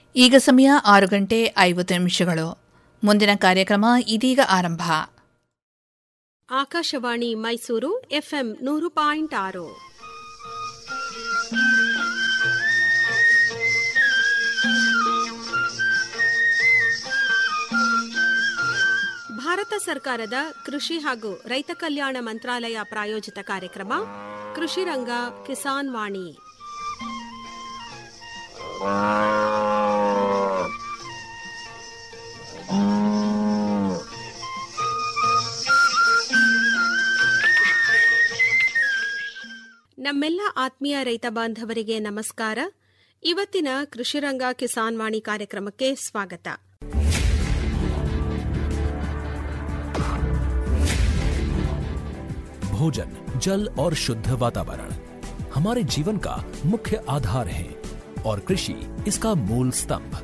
ಈಗ ಸಮಯ ಆರು ಗಂಟೆ ಐವತ್ತು ನಿಮಿಷಗಳು ಮುಂದಿನ ಕಾರ್ಯಕ್ರಮ ಇದೀಗ ಆರಂಭ ಆಕಾಶವಾಣಿ ಮೈಸೂರು ಎಫ್ಎಂ ನೂರು ಪಾಯಿಂಟ್ ಆರು ಭಾರತ ಸರ್ಕಾರದ ಕೃಷಿ ಹಾಗೂ ರೈತ ಕಲ್ಯಾಣ ಮಂತ್ರಾಲಯ ಪ್ರಾಯೋಜಿತ ಕಾರ್ಯಕ್ರಮ ಕೃಷಿ ರಂಗ ಕಿಸಾನ್ ವಾಣಿ ನಮ್ಮೆಲ್ಲ ಆತ್ಮೀಯ ರೈತ ಬಾಂಧವರಿಗೆ ನಮಸ್ಕಾರ ಇವತ್ತಿನ ಕೃಷಿರಂಗ ಕಿಸಾನ್ ವಾಣಿ ಕಾರ್ಯಕ್ರಮಕ್ಕೆ ಸ್ವಾಗತ भोजन जल और शुद्ध वातावरण हमारे जीवन का मुख्य आधार है और कृषि इसका मूल स्तंभ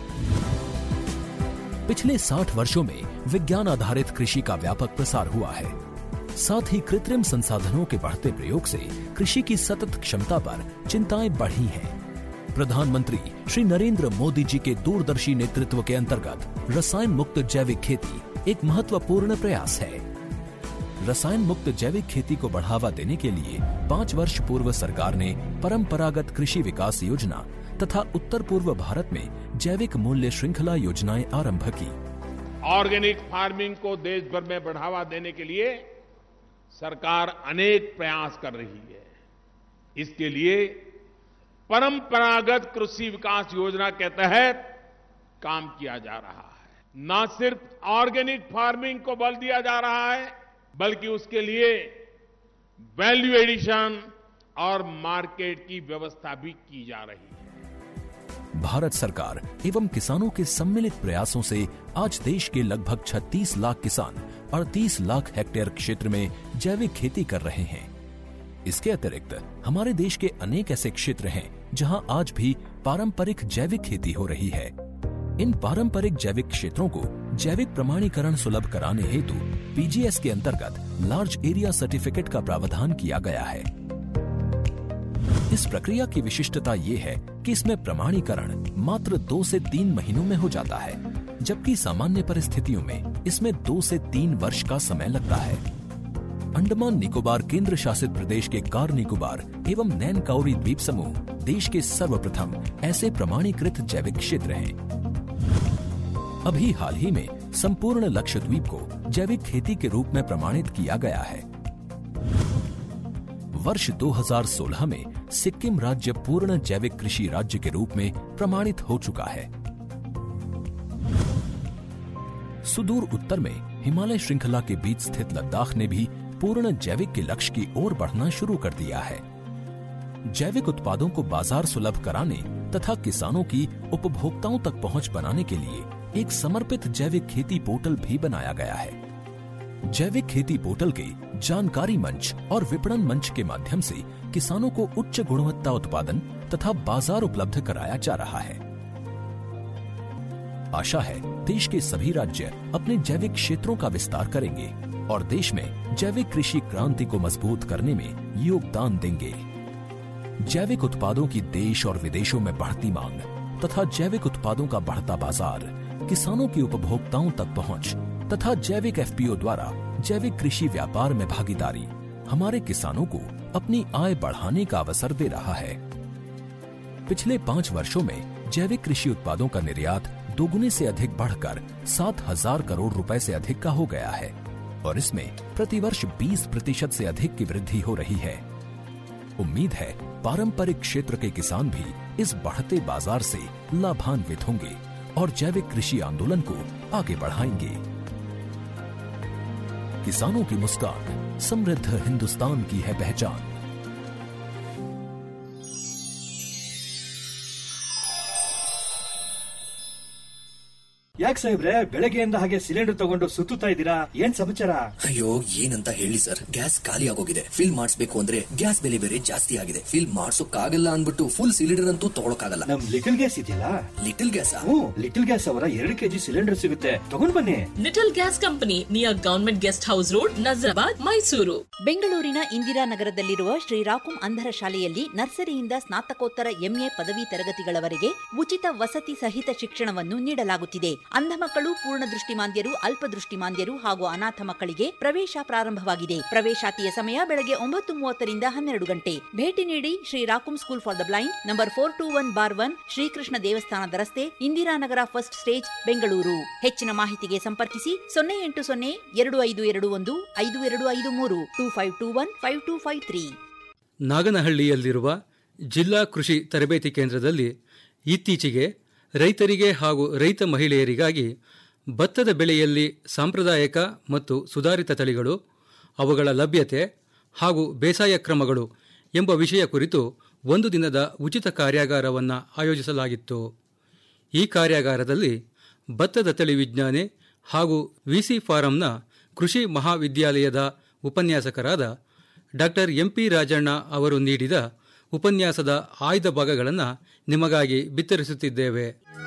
पिछले 60 वर्षों में विज्ञान आधारित कृषि का व्यापक प्रसार हुआ है साथ ही कृत्रिम संसाधनों के बढ़ते प्रयोग से कृषि की सतत क्षमता पर चिंताएं बढ़ी हैं प्रधानमंत्री श्री नरेंद्र मोदी जी के दूरदर्शी नेतृत्व के अंतर्गत रसायन मुक्त जैविक खेती एक महत्वपूर्ण प्रयास है रसायन मुक्त जैविक खेती को बढ़ावा देने के लिए पाँच वर्ष पूर्व सरकार ने परंपरागत कृषि विकास योजना तथा उत्तर पूर्व भारत में जैविक मूल्य श्रृंखला योजनाएं आरंभ की ऑर्गेनिक फार्मिंग को देश भर में बढ़ावा देने के लिए सरकार अनेक प्रयास कर रही है इसके लिए परंपरागत कृषि विकास योजना के तहत काम किया जा रहा है न सिर्फ ऑर्गेनिक फार्मिंग को बल दिया जा रहा है बल्कि उसके लिए वैल्यू एडिशन और मार्केट की व्यवस्था भी की जा रही है भारत सरकार एवं किसानों के सम्मिलित प्रयासों से आज देश के लगभग 36 लाख किसान 38 लाख हेक्टेयर क्षेत्र में जैविक खेती कर रहे हैं इसके अतिरिक्त हमारे देश के अनेक ऐसे क्षेत्र हैं जहां आज भी पारंपरिक जैविक खेती हो रही है इन पारंपरिक जैविक क्षेत्रों को जैविक प्रमाणीकरण सुलभ कराने हेतु पीजीएस के अंतर्गत लार्ज एरिया सर्टिफिकेट का प्रावधान किया गया है इस प्रक्रिया की विशिष्टता ये है कि इसमें प्रमाणीकरण मात्र दो से तीन महीनों में हो जाता है जबकि सामान्य परिस्थितियों में इसमें दो से तीन वर्ष का समय लगता है अंडमान निकोबार केंद्र शासित प्रदेश के कार निकोबार एवं नैन काउरी द्वीप समूह देश के सर्वप्रथम ऐसे प्रमाणीकृत जैविक क्षेत्र हैं अभी हाल ही में संपूर्ण लक्षद्वीप को जैविक खेती के रूप में प्रमाणित किया गया है वर्ष 2016 में सिक्किम राज्य पूर्ण जैविक कृषि राज्य के रूप में प्रमाणित हो चुका है सुदूर उत्तर में हिमालय श्रृंखला के बीच स्थित लद्दाख ने भी पूर्ण जैविक के लक्ष्य की ओर बढ़ना शुरू कर दिया है जैविक उत्पादों को बाजार सुलभ कराने तथा किसानों की उपभोक्ताओं तक पहुंच बनाने के लिए एक समर्पित जैविक खेती पोर्टल भी बनाया गया है जैविक खेती पोर्टल के जानकारी मंच और विपणन मंच के माध्यम से किसानों को उच्च गुणवत्ता उत्पादन तथा बाजार उपलब्ध कराया जा रहा है आशा है देश के सभी राज्य अपने जैविक क्षेत्रों का विस्तार करेंगे और देश में जैविक कृषि क्रांति को मजबूत करने में योगदान देंगे जैविक उत्पादों की देश और विदेशों में बढ़ती मांग तथा जैविक उत्पादों का बढ़ता बाजार किसानों की उपभोक्ताओं तक पहुंच तथा जैविक एफपीओ द्वारा जैविक कृषि व्यापार में भागीदारी हमारे किसानों को अपनी आय बढ़ाने का अवसर दे रहा है पिछले पाँच वर्षों में जैविक कृषि उत्पादों का निर्यात दोगुने से अधिक बढ़कर सात हजार करोड़ रुपए से अधिक का हो गया है और इसमें प्रतिवर्ष 20 प्रतिशत से अधिक की वृद्धि हो रही है उम्मीद है पारंपरिक क्षेत्र के किसान भी इस बढ़ते बाजार से लाभान्वित होंगे और जैविक कृषि आंदोलन को आगे बढ़ाएंगे किसानों की मुस्कान समृद्ध हिंदुस्तान की है पहचान ಯಾಕೆ ಸಾಹೇಬ್ರೆ ಬೆಳಗ್ಗೆಯಿಂದ ಹಾಗೆ ಸಿಲಿಂಡರ್ ತಗೊಂಡು ಸುತ್ತುತ್ತಾ ಇದ್ದೀರಾ ಏನ್ ಸಮಾಚಾರ ಅಯ್ಯೋ ಏನಂತ ಹೇಳಿ ಸರ್ ಗ್ಯಾಸ್ ಖಾಲಿ ಆಗೋಗಿದೆ ಫಿಲ್ ಮಾಡಿಸ್ಬೇಕು ಅಂದ್ರೆ ಗ್ಯಾಸ್ ಬೆಲೆ ಬೇರೆ ಜಾಸ್ತಿ ಆಗಿದೆ ಫಿಲ್ ಮಾಡ್ಸೋಕ್ಕಾಗಲ್ಲ ಅನ್ಬಿಟ್ಟು ಫುಲ್ ಸಿಲಿಂಡರ್ ಅಂತೂ ತಗೊಳಕಾಗಲ್ಲ ನಮ್ ಲಿಟಲ್ ಗ್ಯಾಸ್ ಇದೆಯಲ್ಲ ಲಿಟಲ್ ಗ್ಯಾಸ್ ಹ್ಮ್ ಲಿಟಲ್ ಗ್ಯಾಸ್ ಅವರ ಎರಡು ಕೆಜಿ ಸಿಲಿಂಡರ್ ಸಿಗುತ್ತೆ ತಗೊಂಡ್ ಬನ್ನಿ little gas company near government guest house road Nazarabad Mysuru ಬೆಂಗಳೂರಿನ ಇಂದಿರಾನಗರದಲ್ಲಿರುವ ಶ್ರೀರಾಕುಂ ಅಂಧರ ಶಾಲೆಯಲ್ಲಿ ನರ್ಸರಿಯಿಂದ ಸ್ನಾತಕೋತ್ತರ ಎಂಎ ಪದವಿ ತರಗತಿಗಳವರೆಗೆ ಉಚಿತ ವಸತಿ ಸಹಿತ ಶಿಕ್ಷಣವನ್ನು ನೀಡಲಾಗುತ್ತಿದೆ ಅಂಧ ಮಕ್ಕಳು ಪೂರ್ಣ ದೃಷ್ಟಿಮಾಂದ್ಯರು ಅಲ್ಪದೃಷ್ಟಿಮಾಂದ್ಯರು ಹಾಗೂ ಅನಾಥ ಮಕ್ಕಳಿಗೆ ಪ್ರವೇಶ ಪ್ರಾರಂಭವಾಗಿದೆ ಪ್ರವೇಶಾತಿಯ ಸಮಯ ಬೆಳಗ್ಗೆ ಒಂಬತ್ತು ಮೂವತ್ತರಿಂದ ಹನ್ನೆರಡು ಗಂಟೆ ಭೇಟಿ ನೀಡಿ ಶ್ರೀ ರಾಕುಂ school for the blind number four two one bar one Srikrishna ದೇವಸ್ಥಾನದ ರಸ್ತೆ ಇಂದಿರಾನಗರ ಫಸ್ಟ್ ಸ್ಟೇಜ್ ಬೆಂಗಳೂರು ಹೆಚ್ಚಿನ ಮಾಹಿತಿಗೆ ಸಂಪರ್ಕಿಸಿ ಸೊನ್ನೆ ಎಂಟು ಸೊನ್ನೆ ಎರಡು ಐದು ಎರಡು ಒಂದು ಐದು ಎರಡು ಐದು ಮೂರು two five two one five two five three ನಾಗನಹಳ್ಳಿಯಲ್ಲಿರುವ ಜಿಲ್ಲಾ ಕೃಷಿ ತರಬೇತಿ ಕೇಂದ್ರದಲ್ಲಿ ಇತ್ತೀಚೆಗೆ ರೈತರಿಗೆ ಹಾಗೂ ರೈತ ಮಹಿಳೆಯರಿಗಾಗಿ ಭತ್ತದ ಬೆಳೆಯಲ್ಲಿ ಸಾಂಪ್ರದಾಯಿಕ ಮತ್ತು ಸುಧಾರಿತ ತಳಿಗಳು ಅವುಗಳ ಲಭ್ಯತೆ ಹಾಗೂ ಬೇಸಾಯ ಕ್ರಮಗಳು ಎಂಬ ವಿಷಯ ಕುರಿತು ಒಂದು ದಿನದ ಉಚಿತ ಕಾರ್ಯಾಗಾರವನ್ನು ಆಯೋಜಿಸಲಾಗಿತ್ತು ಈ ಕಾರ್ಯಾಗಾರದಲ್ಲಿ ಭತ್ತದ ತಳಿ ವಿಜ್ಞಾನಿ ಹಾಗೂ ವಿಸಿ ಫಾರಂನ ಕೃಷಿ ಮಹಾವಿದ್ಯಾಲಯದ ಉಪನ್ಯಾಸಕರಾದ ಡಾಕ್ಟರ್ ಎಂಪಿ ರಾಜಣ್ಣ ಅವರು ನೀಡಿದ ಉಪನ್ಯಾಸದ ಆಯ್ದ ಭಾಗಗಳನ್ನು ನಿಮಗಾಗಿ ಬಿತ್ತರಿಸುತ್ತಿದ್ದೇವೆ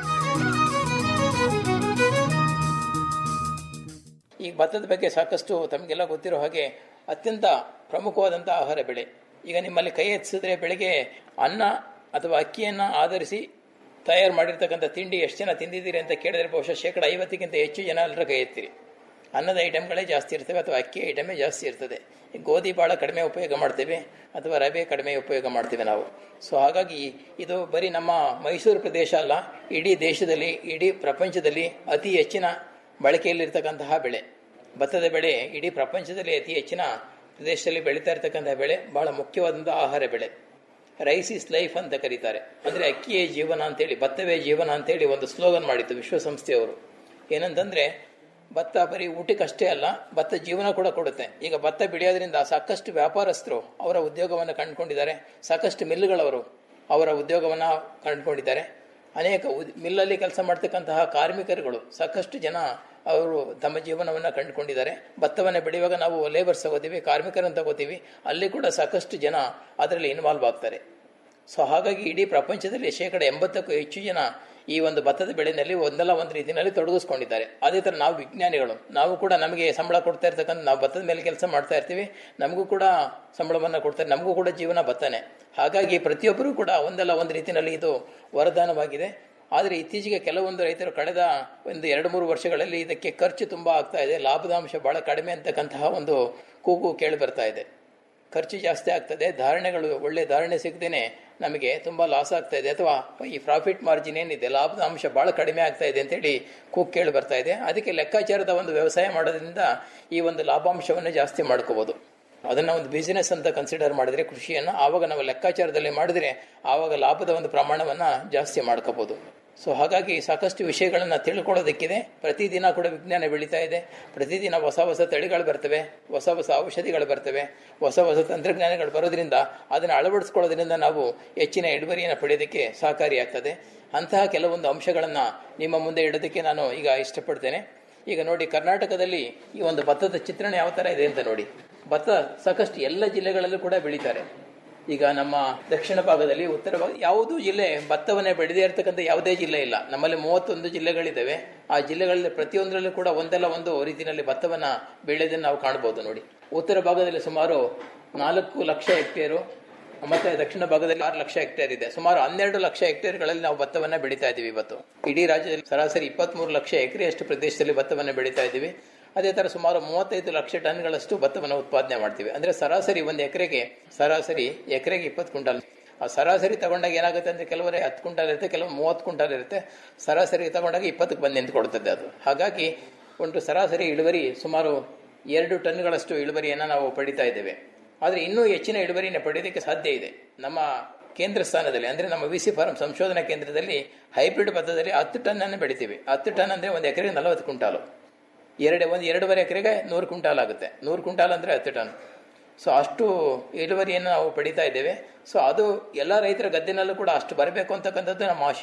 ಈ ಭತ್ತದ ಬಗ್ಗೆ ಸಾಕಷ್ಟು ತಮಗೆಲ್ಲ ಗೊತ್ತಿರೋ ಹಾಗೆ ಅತ್ಯಂತ ಪ್ರಮುಖವಾದಂಥ ಆಹಾರ ಬೆಳೆ ಈಗ ನಿಮ್ಮಲ್ಲಿ ಕೈ ಎತ್ತಿಸಿದ್ರೆ ಬೆಳಗ್ಗೆ ಅನ್ನ ಅಥವಾ ಅಕ್ಕಿಯನ್ನು ಆಧರಿಸಿ ತಯಾರು ಮಾಡಿರ್ತಕ್ಕಂಥ ತಿಂಡಿ ಎಷ್ಟು ಜನ ತಿಂದಿದ್ದೀರಿ ಅಂತ ಕೇಳಿದ್ರೆ ಬಹುಶಃ ಶೇಕಡ ಐವತ್ತಕ್ಕಿಂತ ಹೆಚ್ಚು ಜನ ಎಲ್ಲರ ಕೈ ಎತ್ತಿರಿ ಅನ್ನದ ಐಟಮ್ಗಳೇ ಜಾಸ್ತಿ ಇರ್ತವೆ ಅಥವಾ ಅಕ್ಕಿ ಐಟಮೇ ಜಾಸ್ತಿ ಇರ್ತದೆ ಈ ಗೋಧಿ ಭಾಳ ಕಡಿಮೆ ಉಪಯೋಗ ಮಾಡ್ತೇವೆ ಅಥವಾ ರವೆ ಕಡಿಮೆ ಉಪಯೋಗ ಮಾಡ್ತೇವೆ ನಾವು ಸೊ ಹಾಗಾಗಿ ಇದು ಬರೀ ನಮ್ಮ ಮೈಸೂರು ಪ್ರದೇಶ ಅಲ್ಲ ಇಡೀ ದೇಶದಲ್ಲಿ ಇಡೀ ಪ್ರಪಂಚದಲ್ಲಿ ಅತಿ ಹೆಚ್ಚಿನ ಬಳಕೆಯಲ್ಲಿರ್ತಕ್ಕಂತಹ ಬೆಳೆ ಭತ್ತದ ಬೆಳೆ ಇಡೀ ಪ್ರಪಂಚದಲ್ಲಿ ಅತಿ ಹೆಚ್ಚಿನ ಪ್ರದೇಶದಲ್ಲಿ ಬೆಳೀತಾ ಇರ್ತಕ್ಕಂತಹ ಬೆಳೆ ಬಹಳ ಮುಖ್ಯವಾದಂಥ ಆಹಾರ ಬೆಳೆ ರೈಸ್ ಇಸ್ ಲೈಫ್ ಅಂತ ಕರೀತಾರೆ ಅಂದರೆ ಅಕ್ಕಿಯೇ ಜೀವನ ಅಂತೇಳಿ ಭತ್ತವೇ ಜೀವನ ಅಂತೇಳಿ ಒಂದು ಸ್ಲೋಗನ್ ಮಾಡಿತ್ತು ವಿಶ್ವಸಂಸ್ಥೆಯವರು ಏನಂತಂದ್ರೆ ಭತ್ತ ಬರೀ ಊಟಕ್ಕಷ್ಟೇ ಅಲ್ಲ ಭತ್ತ ಜೀವನ ಕೂಡ ಕೊಡುತ್ತೆ ಈಗ ಭತ್ತ ಬೆಳೆಯೋದ್ರಿಂದ ಸಾಕಷ್ಟು ವ್ಯಾಪಾರಸ್ಥರು ಅವರ ಉದ್ಯೋಗವನ್ನು ಕಂಡುಕೊಂಡಿದ್ದಾರೆ ಸಾಕಷ್ಟು ಮಿಲ್ಗಳವರು ಅವರ ಉದ್ಯೋಗವನ್ನು ಕಂಡುಕೊಂಡಿದ್ದಾರೆ ಅನೇಕ ಉದ್- ಮಿಲ್ಲಲ್ಲಿ ಕೆಲಸ ಮಾಡ್ತಕ್ಕಂತಹ ಕಾರ್ಮಿಕರುಗಳು ಸಾಕಷ್ಟು ಜನ ಅವರು ತಮ್ಮ ಜೀವನವನ್ನು ಕಂಡುಕೊಂಡಿದ್ದಾರೆ ಭತ್ತವನ್ನು ಬೆಳೆಯುವಾಗ ನಾವು ಲೇಬರ್ಸ್ ತಗೋತೀವಿ ಕಾರ್ಮಿಕರನ್ನು ತಗೋತೀವಿ ಅಲ್ಲಿ ಕೂಡ ಸಾಕಷ್ಟು ಜನ ಅದರಲ್ಲಿ ಇನ್ವಾಲ್ವ್ ಆಗ್ತಾರೆ ಸೊ ಹಾಗಾಗಿ ಇಡೀ ಪ್ರಪಂಚದಲ್ಲಿ ಶೇಕಡ ಎಂಬತ್ತಕ್ಕೂ ಹೆಚ್ಚು ಜನ ಈ ಒಂದು ಭತ್ತದ ಬೆಳೆಯಲ್ಲಿ ಒಂದಲ್ಲ ಒಂದು ರೀತಿಯಲ್ಲಿ ತೊಡಗಿಸ್ಕೊಂಡಿದ್ದಾರೆ ಅದೇ ಥರ ನಾವು ವಿಜ್ಞಾನಿಗಳು ನಾವು ಕೂಡ ನಮಗೆ ಸಂಬಳ ಕೊಡ್ತಾ ಇರ್ತಕ್ಕಂಥ ನಾವು ಭತ್ತದ ಮೇಲೆ ಕೆಲಸ ಮಾಡ್ತಾ ಇರ್ತೀವಿ ನಮಗೂ ಕೂಡ ಸಂಬಳವನ್ನು ಕೊಡ್ತಾರೆ ನಮಗೂ ಕೂಡ ಜೀವನ ಭತ್ತನೆ ಹಾಗಾಗಿ ಪ್ರತಿಯೊಬ್ಬರೂ ಕೂಡ ಒಂದಲ್ಲ ಒಂದು ರೀತಿಯಲ್ಲಿ ಇದು ವರದಾನವಾಗಿದೆ ಆದರೆ ಇತ್ತೀಚೆಗೆ ಕೆಲವೊಂದು ರೈತರು ಕಳೆದ ಒಂದು ಎರಡು ಮೂರು ವರ್ಷಗಳಲ್ಲಿ ಇದಕ್ಕೆ ಖರ್ಚು ತುಂಬ ಆಗ್ತಾ ಇದೆ ಲಾಭದಾಂಶ ಬಹಳ ಕಡಿಮೆ ಅಂತಕ್ಕಂತಹ ಒಂದು ಕೂಗು ಕೇಳಿ ಬರ್ತಾ ಇದೆ ಖರ್ಚು ಜಾಸ್ತಿ ಆಗ್ತದೆ ಧಾರಣೆಗಳು ಒಳ್ಳೆ ಧಾರಣೆ ಸಿಗದೇನೆ ನಮಗೆ ತುಂಬ ಲಾಸ್ ಆಗ್ತಾ ಇದೆ ಅಥವಾ ಈ ಪ್ರಾಫಿಟ್ ಮಾರ್ಜಿನ್ ಏನಿದೆ ಲಾಭದ ಅಂಶ ಬಹಳ ಕಡಿಮೆ ಆಗ್ತಾ ಇದೆ ಅಂತೇಳಿ ಕೂಗ್ ಕೇಳಿ ಬರ್ತಾ ಇದೆ ಅದಕ್ಕೆ ಲೆಕ್ಕಾಚಾರದ ಒಂದು ವ್ಯವಸಾಯ ಮಾಡೋದ್ರಿಂದ ಈ ಒಂದು ಲಾಭಾಂಶವನ್ನು ಜಾಸ್ತಿ ಮಾಡ್ಕೋಬಹುದು ಅದನ್ನ ಒಂದು ಬಿಸಿನೆಸ್ ಅಂತ ಕನ್ಸಿಡರ್ ಮಾಡಿದ್ರೆ ಕೃಷಿಯನ್ನು ಆವಾಗ ನಾವು ಲೆಕ್ಕಾಚಾರದಲ್ಲಿ ಮಾಡಿದ್ರೆ ಆವಾಗ ಲಾಭದ ಒಂದು ಪ್ರಮಾಣವನ್ನ ಜಾಸ್ತಿ ಮಾಡ್ಕೋಬಹುದು ಸೊ ಹಾಗಾಗಿ ಸಾಕಷ್ಟು ವಿಷಯಗಳನ್ನ ತಿಳ್ಕೊಳ್ಳೋದಕ್ಕಿದೆ ಪ್ರತಿದಿನ ಕೂಡ ವಿಜ್ಞಾನ ಬೆಳೀತಾ ಇದೆ ಪ್ರತಿದಿನ ಹೊಸ ಹೊಸ ತಳಿಗಳು ಬರ್ತವೆ ಹೊಸ ಹೊಸ ಔಷಧಿಗಳು ಬರ್ತವೆ ಹೊಸ ಹೊಸ ತಂತ್ರಜ್ಞಾನಗಳು ಬರೋದ್ರಿಂದ ಅದನ್ನು ಅಳವಡಿಸ್ಕೊಳ್ಳೋದ್ರಿಂದ ನಾವು ಹೆಚ್ಚಿನ ಇಳುವರಿಯನ್ನು ಪಡೆಯೋದಕ್ಕೆ ಸಹಕಾರಿಯಾಗ್ತದೆ ಅಂತಹ ಕೆಲವೊಂದು ಅಂಶಗಳನ್ನು ನಿಮ್ಮ ಮುಂದೆ ಇಡೋದಕ್ಕೆ ನಾನು ಈಗ ಇಷ್ಟಪಡ್ತೇನೆ ಈಗ ನೋಡಿ ಕರ್ನಾಟಕದಲ್ಲಿ ಈ ಒಂದು ಭತ್ತದ ಚಿತ್ರಣ ಯಾವ ಥರ ಇದೆ ಅಂತ ನೋಡಿ ಭತ್ತ ಸಾಕಷ್ಟು ಎಲ್ಲ ಜಿಲ್ಲೆಗಳಲ್ಲೂ ಕೂಡ ಬೆಳೀತಾರೆ ಈಗ ನಮ್ಮ ದಕ್ಷಿಣ ಭಾಗದಲ್ಲಿ ಉತ್ತರ ಭಾಗ ಯಾವುದೂ ಜಿಲ್ಲೆ ಭತ್ತವನ್ನೇ ಬೆಳೆದೇ ಇರತಕ್ಕಂಥ ಯಾವುದೇ ಜಿಲ್ಲೆ ಇಲ್ಲ ನಮ್ಮಲ್ಲಿ ಮೂವತ್ತೊಂದು ಜಿಲ್ಲೆಗಳಿದ್ದಾವೆ ಆ ಜಿಲ್ಲೆಗಳಲ್ಲಿ ಪ್ರತಿಯೊಂದರಲ್ಲೂ ಕೂಡ ಒಂದಲ್ಲ ಒಂದು ರೀತಿಯಲ್ಲಿ ಭತ್ತವನ್ನ ಬೆಳೆಯೋದನ್ನು ನಾವು ಕಾಣಬಹುದು ನೋಡಿ ಉತ್ತರ ಭಾಗದಲ್ಲಿ ಸುಮಾರು ನಾಲ್ಕು ಲಕ್ಷ ಹೆಕ್ಟೇರು ಮತ್ತೆ ದಕ್ಷಿಣ ಭಾಗದಲ್ಲಿ ಆರು ಲಕ್ಷ ಹೆಕ್ಟೇರ್ ಇದೆ ಸುಮಾರು ಹನ್ನೆರಡು ಲಕ್ಷ ಹೆಕ್ಟೇರ್ಗಳಲ್ಲಿ ನಾವು ಭತ್ತವನ್ನ ಬೆಳೀತಾ ಇದ್ದೀವಿ ಇವತ್ತು ಇಡೀ ರಾಜ್ಯದಲ್ಲಿ ಸರಾಸರಿ ಇಪ್ಪತ್ಮೂರು ಲಕ್ಷ ಎಕರೆಯಷ್ಟು ಪ್ರದೇಶದಲ್ಲಿ ಭತ್ತವನ್ನ ಬೆಳೀತಾ ಇದ್ದೀವಿ ಅದೇ ತರ ಸುಮಾರು ಮೂವತ್ತೈದು ಲಕ್ಷ ಟನ್ಗಳಷ್ಟು ಭತ್ತವನ್ನು ಉತ್ಪಾದನೆ ಮಾಡ್ತೀವಿ ಅಂದ್ರೆ ಸರಾಸರಿ ಒಂದು ಎಕರೆಗೆ ಸರಾಸರಿ ಎಕರೆಗೆ ಇಪ್ಪತ್ತು ಕ್ವಿಂಟಲ್ ಆ ಸರಾಸರಿ ತಗೊಂಡಾಗ ಏನಾಗುತ್ತೆ ಅಂದ್ರೆ ಕೆಲವರೇ ಹತ್ತು ಕ್ವಿಂಟಲ್ ಇರುತ್ತೆ ಕೆಲವು ಮೂವತ್ತು ಕ್ವಿಂಟಲ್ ಇರುತ್ತೆ ಸರಾಸರಿ ತಗೊಂಡಾಗ ಇಪ್ಪತ್ತಕ್ಕೆ ಬಂದು ನಿಂತ್ಕೊಡ್ತದೆ ಅದು ಹಾಗಾಗಿ ಒಂದು ಸರಾಸರಿ ಇಳುವರಿ ಸುಮಾರು ಎರಡು ಟನ್ಗಳಷ್ಟು ಇಳುವರಿಯನ್ನು ನಾವು ಪಡಿತಾ ಇದ್ದೇವೆ ಆದರೆ ಇನ್ನೂ ಹೆಚ್ಚಿನ ಇಳುವರಿನ ಪಡೆಯೋದಕ್ಕೆ ಸಾಧ್ಯ ಇದೆ ನಮ್ಮ ಕೇಂದ್ರ ಸ್ಥಾನದಲ್ಲಿ ಅಂದರೆ ನಮ್ಮ ವಿ ಸಿ ಫಾರ್ಮ್ ಸಂಶೋಧನಾ ಕೇಂದ್ರದಲ್ಲಿ ಹೈಬ್ರಿಡ್ ಭತ್ತದಲ್ಲಿ ಹತ್ತು ಟನ್ನನ್ನು ಬೆಳಿತೀವಿ ಹತ್ತು ಟನ್ ಅಂದರೆ ಒಂದು ಎಕರೆಗೆ ನಲವತ್ತು ಕ್ವಿಂಟಾಲು ಎರಡು ಒಂದು ಎರಡೂವರೆ ಎಕರೆಗೆ ನೂರು ಕ್ವಿಂಟಾಲ್ ಆಗುತ್ತೆ ನೂರು ಕ್ವಿಂಟಾಲ್ ಅಂದರೆ ಹತ್ತು ಟನ್ ಸೊ ಅಷ್ಟು ಇಳುವರಿಯನ್ನು ನಾವು ಪಡಿತಾ ಇದ್ದೇವೆ ಸೊ ಅದು ಎಲ್ಲ ರೈತರ ಗದ್ದೆನಲ್ಲೂ ಕೂಡ ಅಷ್ಟು ಬರಬೇಕು ಅಂತಕ್ಕಂಥದ್ದು ನಮ್ಮ ಆಶಯ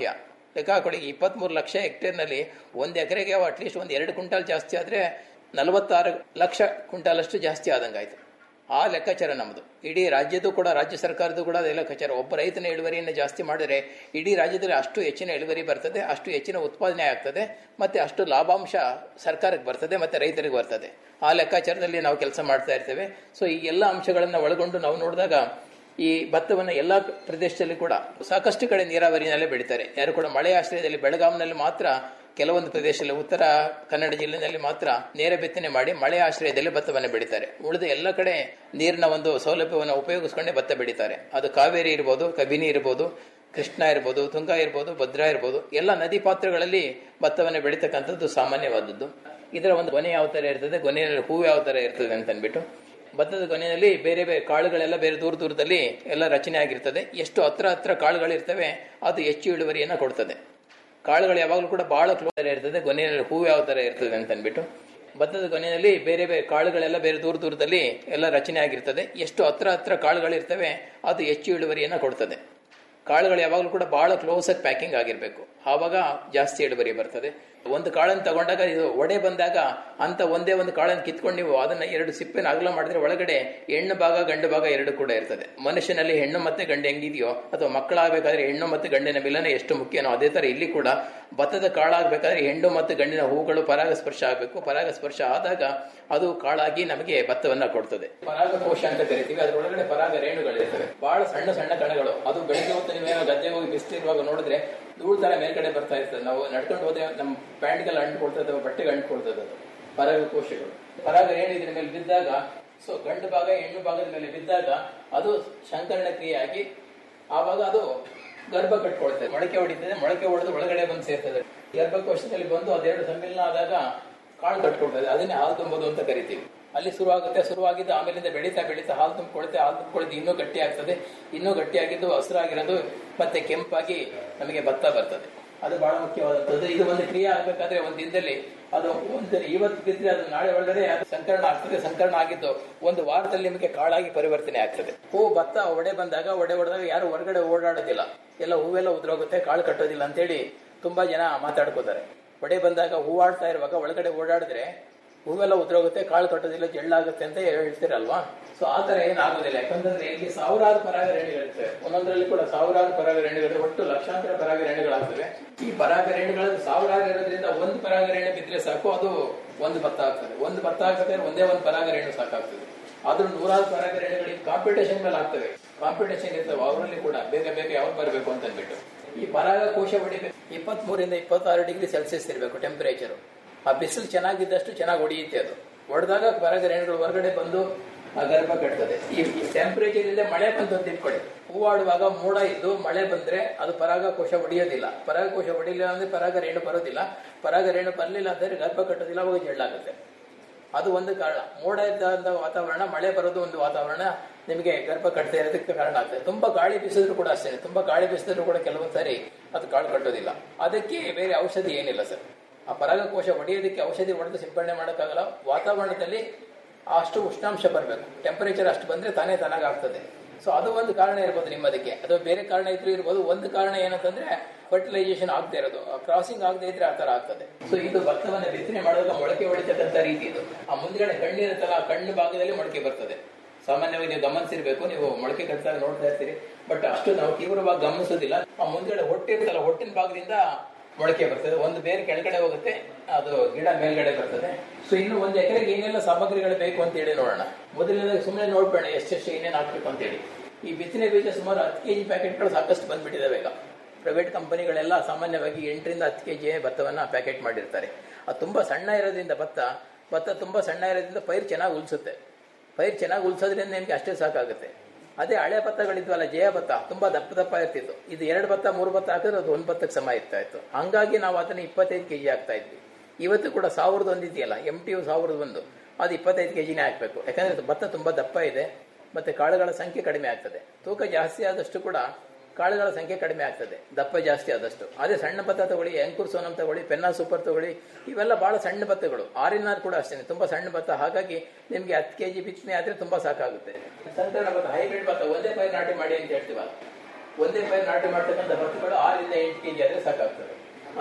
ಲೆಕ್ಕ ಹಾಕೊಳ್ಳಿ ಇಪ್ಪತ್ತ್ಮೂರು ಲಕ್ಷ ಹೆಕ್ಟೇರ್ನಲ್ಲಿ ಒಂದು ಎಕರೆಗೆ ಅಟ್ಲೀಸ್ಟ್ ಒಂದು ಎರಡು ಕ್ವಿಂಟಾಲ್ ಜಾಸ್ತಿ ಆದರೆ ನಲವತ್ತಾರು ಲಕ್ಷ ಕ್ವಿಂಟಾಲಷ್ಟು ಜಾಸ್ತಿ ಆದಂಗಾಯ್ತು ಆ ಲೆಕ್ಕಾಚಾರ ನಮ್ಮದು ಇಡೀ ರಾಜ್ಯದ್ದು ಕೂಡ ರಾಜ್ಯ ಸರ್ಕಾರದ್ದು ಕೂಡ ಅದೇ ಲೆಕ್ಕಾಚಾರ ಒಬ್ಬ ರೈತನ ಇಳುವರಿಯನ್ನು ಜಾಸ್ತಿ ಮಾಡಿದರೆ ಇಡೀ ರಾಜ್ಯದಲ್ಲಿ ಅಷ್ಟು ಹೆಚ್ಚಿನ ಇಳುವರಿ ಬರ್ತದೆ ಅಷ್ಟು ಹೆಚ್ಚಿನ ಉತ್ಪಾದನೆ ಆಗ್ತದೆ ಮತ್ತು ಅಷ್ಟು ಲಾಭಾಂಶ ಸರ್ಕಾರಕ್ಕೆ ಬರ್ತದೆ ಮತ್ತು ರೈತರಿಗೆ ಬರ್ತದೆ ಆ ಲೆಕ್ಕಾಚಾರದಲ್ಲಿ ನಾವು ಕೆಲಸ ಮಾಡ್ತಾ ಇರ್ತೇವೆ ಸೊ ಈ ಎಲ್ಲ ಅಂಶಗಳನ್ನು ಒಳಗೊಂಡು ನಾವು ನೋಡಿದಾಗ ಈ ಭತ್ತವನ್ನು ಎಲ್ಲ ಪ್ರದೇಶದಲ್ಲಿ ಕೂಡ ಸಾಕಷ್ಟು ಕಡೆ ನೀರಾವರಿನಲ್ಲೇ ಬೆಳೀತಾರೆ ಯಾರು ಕೂಡ ಮಳೆ ಆಶ್ರಯದಲ್ಲಿ ಬೆಳಗಾಂನಲ್ಲಿ ಮಾತ್ರ ಕೆಲವೊಂದು ಪ್ರದೇಶದಲ್ಲಿ ಉತ್ತರ ಕನ್ನಡ ಜಿಲ್ಲೆಯಲ್ಲಿ ಮಾತ್ರ ನೇರ ಬಿತ್ತನೆ ಮಾಡಿ ಮಳೆ ಆಶ್ರಯದಲ್ಲಿ ಭತ್ತವನ್ನು ಬೆಳೀತಾರೆ ಉಳಿದ ಎಲ್ಲ ಕಡೆ ನೀರಿನ ಒಂದು ಸೌಲಭ್ಯವನ್ನು ಉಪಯೋಗಿಸ್ಕೊಂಡೇ ಭತ್ತ ಬೆಳೀತಾರೆ ಅದು ಕಾವೇರಿ ಇರ್ಬೋದು ಕಬಿನಿ ಇರ್ಬೋದು ಕೃಷ್ಣ ಇರ್ಬೋದು ತುಂಗಾ ಇರ್ಬೋದು ಭದ್ರಾ ಇರ್ಬೋದು ಎಲ್ಲ ನದಿ ಪಾತ್ರಗಳಲ್ಲಿ ಭತ್ತವನ್ನು ಬೆಳೀತಕ್ಕಂಥದ್ದು ಸಾಮಾನ್ಯವಾದದ್ದು ಇದರ ಒಂದು ಗೊನೆ ಯಾವ ಥರ ಇರ್ತದೆ ಗೊನೆಯಲ್ಲಿ ಹೂವು ಯಾವ ಥರ ಇರ್ತದೆ ಅಂತ ಅಂದ್ಬಿಟ್ಟು ಭತ್ತದ ಕೊನೆಯಲ್ಲಿ ಬೇರೆ ಬೇರೆ ಕಾಳುಗಳೆಲ್ಲ ಬೇರೆ ದೂರ ದೂರದಲ್ಲಿ ಎಲ್ಲ ರಚನೆ ಆಗಿರ್ತದೆ ಎಷ್ಟು ಹತ್ರ ಹತ್ರ ಕಾಳುಗಳಿರ್ತವೆ ಅದು ಹೆಚ್ಚು ಇಳುವರಿಯನ್ನು ಕೊಡ್ತದೆ ಕಾಳುಗಳು ಯಾವಾಗಲೂ ಕೂಡ ಬಹಳ ಕ್ಲೋಸ್ ಇರ್ತದೆ ಕೊನೆಯಲ್ಲಿ ಹೂವು ಯಾವ ಥರ ಇರ್ತದೆ ಅಂತ ಅಂದ್ಬಿಟ್ಟು ಭತ್ತದ ಕೊನೆಯಲ್ಲಿ ಬೇರೆ ಬೇರೆ ಕಾಳುಗಳೆಲ್ಲ ಬೇರೆ ದೂರ ದೂರದಲ್ಲಿ ಎಲ್ಲ ರಚನೆ ಆಗಿರ್ತದೆ ಎಷ್ಟು ಹತ್ರ ಹತ್ರ ಕಾಳುಗಳಿರ್ತವೆ ಅದು ಹೆಚ್ಚು ಇಳುವರಿಯನ್ನು ಕೊಡ್ತದೆ ಕಾಳುಗಳು ಯಾವಾಗಲೂ ಕೂಡ ಬಹಳ ಕ್ಲೋಸ್ ಆಗಿ ಪ್ಯಾಕಿಂಗ್ ಆಗಿರಬೇಕು ಆವಾಗ ಜಾಸ್ತಿ ಇಳುವರಿ ಬರ್ತದೆ ಒಂದು ಕಾಳನ್ನು ತಗೊಂಡಾಗ ಇದು ಒಡೆ ಬಂದಾಗ ಅಂತ ಒಂದೇ ಒಂದು ಕಾಳನ್ನು ಕಿತ್ಕೊಂಡು ನೀವು ಅದನ್ನ ಎರಡು ಸಿಪ್ಪೆನ ಅಗಲ ಮಾಡಿದ್ರೆ ಒಳಗಡೆ ಹೆಣ್ಣು ಭಾಗ ಗಂಡು ಭಾಗ ಎರಡು ಕೂಡ ಇರ್ತದೆ ಮನುಷ್ಯನಲ್ಲಿ ಹೆಣ್ಣು ಮತ್ತೆ ಗಂಡು ಹೆಂಗಿದೆಯೋ ಅಥವಾ ಮಕ್ಕಳಾಗಬೇಕಾದ್ರೆ ಹೆಣ್ಣು ಮತ್ತು ಗಂಡಿನ ಮಿಲನ ಎಷ್ಟು ಮುಖ್ಯನೋ ಅದೇ ತರ ಇಲ್ಲಿ ಕೂಡ ಭತ್ತದ ಕಾಳಾಗಬೇಕಾದ್ರೆ ಹೆಣ್ಣು ಮತ್ತು ಗಂಡಿನ ಹೂಗಳು ಪರಾಗಸ್ಪರ್ಶ ಆಗಬೇಕು ಪರಾಗಸ್ಪರ್ಶ ಆದಾಗ ಅದು ಕಾಳಾಗಿ ನಮಗೆ ಭತ್ತವನ್ನ ಕೊಡ್ತದೆ ಪರಾಗಕೋಶ ಅಂತ ಕರಿತೀವಿ ಅದರೊಳಗಡೆ ಪರಾಗ ರೇಣುಗಳಿರ್ತವೆ ಬಹಳ ಸಣ್ಣ ಸಣ್ಣ ಕಣಗಳು ಅದು ಬೆಳಗ್ಗೆ ಹೊತ್ತು ನೀವೇನೋ ಗದ್ದೆಗೆ ಹೋಗಿ ಬಿಸಿಲಿರುವಾಗ ನೋಡಿದ್ರೆ ಧೂಳು ತರ ಮೇಲ್ಗಡೆ ಬರ್ತಾ ಇರ್ತದೆ ನಾವು ನಡ್ಕೊಂಡು ಹೋದ್ರೆ ನಮ್ಮ ಪ್ಯಾಂಟ್ಗೆಲ್ಲ ಅಂಟ್ಕೊಳ್ತದೆ ಅಥವಾ ಬಟ್ಟೆಗೆ ಅಂಟ್ಕೊಳ್ತದೆ ಅದು ಪರಾಗಕೋಶಗಳು ಪರಾಗ ರೇಣು ಇದ್ರ ಮೇಲೆ ಬಿದ್ದಾಗ ಸೊ ಗಂಡು ಭಾಗ ಹೆಣ್ಣು ಭಾಗದ ಮೇಲೆ ಬಿದ್ದಾಗ ಅದು ಸಂಕರಣ ಕ್ರಿಯೆಯಾಗಿ ಆವಾಗ ಅದು ಗರ್ಭ ಕಟ್ಕೊಳ್ತದೆ ಮೊಳಕೆ ಹೊಡಿತದೆ ಮೊಳಕೆ ಹೊಡೆದು ಒಳಗಡೆ ಬಂದು ಸೇರ್ತದೆ ಗರ್ಭಕೋಶದಲ್ಲಿ ಬಂದು ಅದೆರಡು ಸಮ್ಮಿಲನ ಆದಾಗ ಕಾಳು ಕಟ್ಕೊಳ್ತದೆ ಅದನ್ನೇ ಹಾಲು ತುಂಬೋದು ಅಂತ ಕರಿತೀವಿ ಅಲ್ಲಿ ಶುರುವಾಗುತ್ತೆ ಶುರುವಾಗಿದ್ದು ಆಮೇಲಿಂದ ಬೆಳೀತಾ ಬೆಳೀತಾ ಹಾಲು ತುಂಬಿಕೊಳುತ್ತೆ ಹಾಲು ತುಂಬಿಕೊಳ್ತು ಇನ್ನೂ ಗಟ್ಟಿ ಆಗ್ತದೆ ಇನ್ನೂ ಗಟ್ಟಿಯಾಗಿದ್ದು ಹಸಿರಾಗಿರೋದು ಮತ್ತೆ ಕೆಂಪಾಗಿ ನಮಗೆ ಭತ್ತ ಬರ್ತದೆ ಅದು ಬಹಳ ಮುಖ್ಯವಾದಂಥದ್ದು ಇದು ಒಂದು ಕ್ರಿಯೆ ಆಗ್ಬೇಕಾದ್ರೆ ಒಂದು ದಿನದಲ್ಲಿ ಅದು ಒಂದು ಇವತ್ತು ಬಿದ್ದರೆ ಅದು ನಾಳೆ ಒಳಗಡೆ ಅದು ಸಂಕರಣ ಆಗ್ತದೆ ಸಂಕರಣ ಆಗಿದ್ದು ಒಂದು ವಾರದಲ್ಲಿ ನಿಮಗೆ ಕಾಳಾಗಿ ಪರಿವರ್ತನೆ ಆಗ್ತದೆ ಹೂ ಭತ್ತ ಒಡೆ ಬಂದಾಗ ಒಡೆ ಹೊಡೆದಾಗ ಯಾರು ಹೊರಗಡೆ ಓಡಾಡೋದಿಲ್ಲ ಎಲ್ಲ ಹೂವೆಲ್ಲ ಉದ್ರೋಗುತ್ತೆ ಕಾಳು ಕಟ್ಟೋದಿಲ್ಲ ಅಂತೇಳಿ ತುಂಬಾ ಜನ ಮಾತಾಡ್ಕೋತಾರೆ ಒಡೆ ಬಂದಾಗ ಹೂವಾಡ್ತಾ ಇರುವಾಗ ಒಳಗಡೆ ಓಡಾಡಿದ್ರೆ ಹೂವೆಲ್ಲ ಉದ್ರೋಗುತ್ತೆ ಕಾಳು ಕಟ್ಟೋದಿಲ್ಲ ಜಳ್ಳಾಗುತ್ತೆ ಅಂತ ಹೇಳ್ತೀರಲ್ವಾ ಸೊ ಆ ತರ ಏನಾಗೋದಿಲ್ಲ ಯಾಕಂತಂದ್ರೆ ಇಲ್ಲಿ ಸಾವಿರಾರು ಪರಾಗ ರೇಣುಗಳಿರ್ತವೆ ಒಂದೊಂದರಲ್ಲಿ ಕೂಡ ಸಾವಿರಾರು ಪರಾಗ ರೇಣುಗಳು ಒಟ್ಟು ಲಕ್ಷಾಂತರ ಪರಾಗ ರೇಣುಗಳಾಗ್ತವೆ ಈ ಪರಾಗ ರೇಣುಗಳು ಸಾವಿರಾರು ಇರೋದ್ರಿಂದ ಒಂದು ಪರಾಗ ರೇಣು ಬಿದ್ರೆ ಸಾಕು ಅದು ಒಂದು ಭತ್ತ ಆಗ್ತದೆ ಒಂದು ಭತ್ತ ಆಗ್ತದೆ ಒಂದೇ ಒಂದು ಪರಾಗ ರೇಣು ಸಾಕಾಗ್ತದೆ ಆದ್ರೂ ನೂರಾರು ಪರಾಗ ರೇಣುಗಳಿಗೆ ಕಾಂಪಿಟೇಷನ್ ಮೇಲೆ ಆಗ್ತವೆ ಕಾಂಪಿಟೇಷನ್ ಇರ್ತವೆ ಅವರಲ್ಲಿ ಕೂಡ ಬೇಗ ಬೇಗ ಯಾವಾಗ ಬರಬೇಕು ಅಂತ ಅಂದ್ಬಿಟ್ಟು ಈ ಪರಾಗ ಕೋಶ ಹೊಡಿಬೇಕು ಇಪ್ಪತ್ತ್ ಮೂರಿಂದ ಇಪ್ಪತ್ತಾರು ಡಿಗ್ರಿ ಸೆಲ್ಸಿಯಸ್ ಇರಬೇಕು ಟೆಂಪರೇಚರ್ ಆ ಬಿಸಿಲು ಚೆನ್ನಾಗಿದ್ದಷ್ಟು ಚೆನ್ನಾಗಿ ಹೊಡೆಯುತ್ತೆ ಅದು ಹೊಡೆದಾಗ ಪರಾಗ ರೇಣುಗಳು ಹೊರಗಡೆ ಬಂದು ಆ ಗರ್ಭ ಕಟ್ತದೆ ಈ ಟೆಂಪರೇಚರ್ ಇಲ್ಲದೆ ಮಳೆ ಬಂತು ಅಂತ ಇಟ್ಕೊಳ್ಳಿ ಹೂವಾಡುವಾಗ ಮೋಡ ಇದ್ದು ಮಳೆ ಬಂದ್ರೆ ಅದು ಪರಾಗ ಕೋಶ ಹೊಡೆಯೋದಿಲ್ಲ ಪರಾಗ ಕೋಶ ಹೊಡಿಲಿಲ್ಲ ಅಂದ್ರೆ ಪರಾಗ ರೇಣು ಬರೋದಿಲ್ಲ ಪರಾಗ ರೇಣು ಬರಲಿಲ್ಲ ಅಂದ್ರೆ ಗರ್ಭ ಕಟ್ಟೋದಿಲ್ಲ ಅವಾಗ ಜಳ್ಳಾಗುತ್ತೆ ಅದು ಒಂದು ಕಾರಣ ಮೋಡ ಇದ್ದಂತ ವಾತಾವರಣ ಮಳೆ ಬರೋದು ಒಂದು ವಾತಾವರಣ ನಿಮಗೆ ಗರ್ಭ ಕಟ್ಟದೆ ಇರೋದಕ್ಕೆ ಕಾರಣ ಆಗ್ತದೆ ತುಂಬಾ ಗಾಳಿ ಬೀಸಿದ್ರು ಕೂಡ ಅಷ್ಟೇ ತುಂಬಾ ಗಾಳಿ ಬೀಸಿದ್ರು ಕೂಡ ಕೆಲವೊಂದು ಸಾರಿ ಅದು ಕಾಳು ಕಟ್ಟೋದಿಲ್ಲ ಅದಕ್ಕೆ ಬೇರೆ ಔಷಧಿ ಏನಿಲ್ಲ ಸರ್ ಆ ಪರಾಗಕೋಶ ಹೊಡೆಯೋದಕ್ಕೆ ಔಷಧಿ ಹೊಡೆದು ಸಿಂಪಡಣೆ ಮಾಡೋಕ್ಕಾಗಲ್ಲ ವಾತಾವರಣದಲ್ಲಿ ಅಷ್ಟು ಉಷ್ಣಾಂಶ ಬರಬೇಕು ಟೆಂಪರೇಚರ್ ಅಷ್ಟು ಬಂದ್ರೆ ತಾನೇ ತಾನಾಗ ಆಗ್ತದೆ ಸೊ ಅದು ಒಂದು ಕಾರಣ ಇರ್ಬೋದು ನಿಮ್ಮದಕ್ಕೆ ಅಥವಾ ಬೇರೆ ಕಾರಣ ಇದ್ರೂ ಇರ್ಬೋದು ಒಂದು ಕಾರಣ ಏನಂತಂದ್ರೆ ಫರ್ಟಿಲೈಸೇಷನ್ ಆಗದೆ ಇರೋದು ಕ್ರಾಸಿಂಗ್ ಆಗದೆ ಇದ್ರೆ ಆ ತರ ಆಗ್ತದೆ ಸೊ ಇದು ಭತ್ತವನ್ನ ಬಿತ್ತನೆ ಮಾಡುವಾಗ ಮೊಳಕೆ ಹೊಡಿತಕ್ಕಂಥ ರೀತಿ ಇದು ಆ ಮುಂದ್ಗಡೆ ಕಣ್ಣಿರುತ್ತಲ್ಲ ಆ ಕಣ್ಣು ಭಾಗದಲ್ಲಿ ಮೊಳಕೆ ಬರ್ತದೆ ಸಾಮಾನ್ಯವಾಗಿ ನೀವು ಗಮನಿಸಿರ್ಬೇಕು ನೀವು ಮೊಳಕೆ ಕಟ್ಟಿದಾಗ ನೋಡ್ತಾ ಇರ್ತೀರಿ ಬಟ್ ಅಷ್ಟು ನಾವು ತೀವ್ರವಾಗಿ ಗಮನಿಸೋದಿಲ್ಲ ಆ ಮುಂದ್ಗಡೆ ಹೊಟ್ಟಿರುತ್ತಲ್ಲ ಹೊಟ್ಟಿನ ಭಾಗದಿಂದ ಮೊಳಕೆ ಬರ್ತದೆ ಒಂದು ಬೇರೆ ಕೆಳಗಡೆ ಹೋಗುತ್ತೆ ಅದು ಗಿಡ ಮೇಲ್ಗಡೆ ಬರ್ತದೆ ಸೊ ಇನ್ನು ಒಂದು ಎಕರೆಗೆ ಏನೆಲ್ಲ ಸಾಮಗ್ರಿಗಳು ಬೇಕು ಅಂತ ಹೇಳಿ ನೋಡೋಣ ಮೊದಲನೇದಾಗಿ ಸುಮ್ಮನೆ ನೋಡ್ಬೇಡ ಎಷ್ಟೆಷ್ಟು ಏನೇನು ಹಾಕ್ಬೇಕು ಅಂತ ಹೇಳಿ ಈ ಬಿತ್ತನೆ ಬೀಜ ಸುಮಾರು ಹತ್ತು ಕೆಜಿ ಪ್ಯಾಕೆಟ್ಗಳು ಸಾಕಷ್ಟು ಬಂದ್ಬಿಟ್ಟಿದಾವೆ ಈಗ ಪ್ರೈವೇಟ್ ಕಂಪನಿಗಳೆಲ್ಲ ಸಾಮಾನ್ಯವಾಗಿ ಎಂಟರಿಂದ ಹತ್ತು ಕೆ ಜಿ ಭತ್ತವನ್ನು ಪ್ಯಾಕೆಟ್ ಮಾಡಿರ್ತಾರೆ ಅದು ತುಂಬ ಸಣ್ಣ ಇರೋದ್ರಿಂದ ಭತ್ತ ಭತ್ತ ತುಂಬ ಸಣ್ಣ ಇರೋದ್ರಿಂದ ಪೈರು ಚೆನ್ನಾಗಿ ಉಲ್ಸುತ್ತೆ ಪೈರು ಚೆನ್ನಾಗಿ ಉಲ್ಸೋದ್ರಿಂದ ನಿಮಗೆ ಅಷ್ಟೇ ಸಾಕಾಗುತ್ತೆ ಅದೇ ಹಳೆ ಭತ್ತಗಳಿದ್ವಲ್ಲ ಜಯ ಭತ್ತ ತುಂಬಾ ದಪ್ಪ ದಪ್ಪ ಇರ್ತಿತ್ತು ಇದು ಎರಡು ಭತ್ತ ಮೂರು ಭತ್ತ ಹಾಕಿದ್ರೆ ಅದು ಒಂದು ಭತ್ತಕ್ಕೆ ಸಮ ಇರ್ತಾ ಇತ್ತು ಹಂಗಾಗಿ ನಾವು ಅದನ್ನ ಇಪ್ಪತ್ತೈದು ಕೆಜಿ ಹಾಕ್ತಾ ಇದ್ವಿ ಇವತ್ತು ಕೂಡ ಸಾವಿರದ ಒಂದು ಇದೆಯಲ್ಲ ಎಂ ಟಿ ಯು ಸಾವಿರದ ಒಂದು ಅದು ಇಪ್ಪತ್ತೈದು ಕೆಜಿನೇ ಹಾಕಬೇಕು ಯಾಕಂದ್ರೆ ಭತ್ತ ತುಂಬಾ ದಪ್ಪ ಇದೆ ಮತ್ತೆ ಕಾಳುಗಳ ಸಂಖ್ಯೆ ಕಡಿಮೆ ಆಗ್ತದೆ ತೂಕ ಜಾಸ್ತಿ ಆದಷ್ಟು ಕೂಡ ಕಾಳುಗಳ ಸಂಖ್ಯೆ ಕಡಿಮೆ ಆಗ್ತದೆ ದಪ್ಪ ಜಾಸ್ತಿ ಆದಷ್ಟು ಅದೇ ಸಣ್ಣ ಭತ್ತ ತಗೊಳ್ಳಿ ಅಂಕುರ್ ಸೋನಂ ತಗೊಳ್ಳಿ ಪೆನ್ನಾ ಸೂಪರ್ ತಗೊಳ್ಳಿ ಇವೆಲ್ಲ ಬಹಳ ಸಣ್ಣ ಭತ್ತಗಳು ಆರಿನಾರ್ ಕೂಡ ಅಷ್ಟೇ ತುಂಬಾ ಸಣ್ಣ ಭತ್ತ ಹಾಗಾಗಿ ನಿಮ್ಗೆ ಹತ್ತು ಕೆಜಿ ಬಿತ್ತನೆ ಆದ್ರೆ ತುಂಬಾ ಸಾಕಾಗುತ್ತೆ ಸಂಕರಣ ಭತ್ತ ಹೈಬ್ರಿಡ್ ಭತ್ತ ಒಂದೇ ಪೈರು ನಾಟಿ ಮಾಡಿ ಅಂತ ಹೇಳ್ತೀವಲ್ಲ ಒಂದೇ ಪೈರು ನಾಟಿ ಮಾಡ್ತಕ್ಕಂಥ ಭತ್ತಗಳು ಆರಿಂದ ಎಂಟು ಕೆಜಿ ಆದ್ರೆ ಸಾಕಾಗ್ತದೆ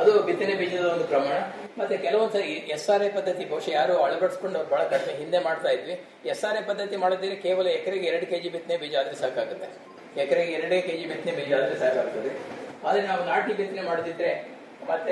ಅದು ಬಿತ್ತನೆ ಬೀಜದ ಒಂದು ಪ್ರಮಾಣ ಮತ್ತೆ ಕೆಲವೊಂದ್ಸರಿ ಎಸ್ ಆರ್ ಐ ಪದ್ಧತಿ ಬಹುಶಃ ಯಾರು ಅಳವಡಿಸ್ಕೊಂಡು ಬಹಳ ಕಡಿಮೆ ಹಿಂದೆ ಮಾಡ್ತಾ ಇದ್ವಿ ಎಸ್ ಆರ್ ಐ ಪದ್ಧತಿ ಮಾಡೋದಿದ್ರೆ ಕೇವಲ ಎಕರೆಗೆ ಎರಡು ಕೆಜಿ ಬಿತ್ತನೆ ಬೀಜ ಆದ್ರೆ ಸಾಕಾಗುತ್ತೆ ಎಕರೆಗೆ ಎರಡೇ ಕೆಜಿ ಬಿತ್ತನೆ ಬೀಜ ಆದ್ರೆ ಸಾಕಾಗ್ತದೆ ಆದ್ರೆ ನಾವು ನಾಟಿ ಬಿತ್ತನೆ ಮಾಡದಿದ್ರೆ ಮತ್ತೆ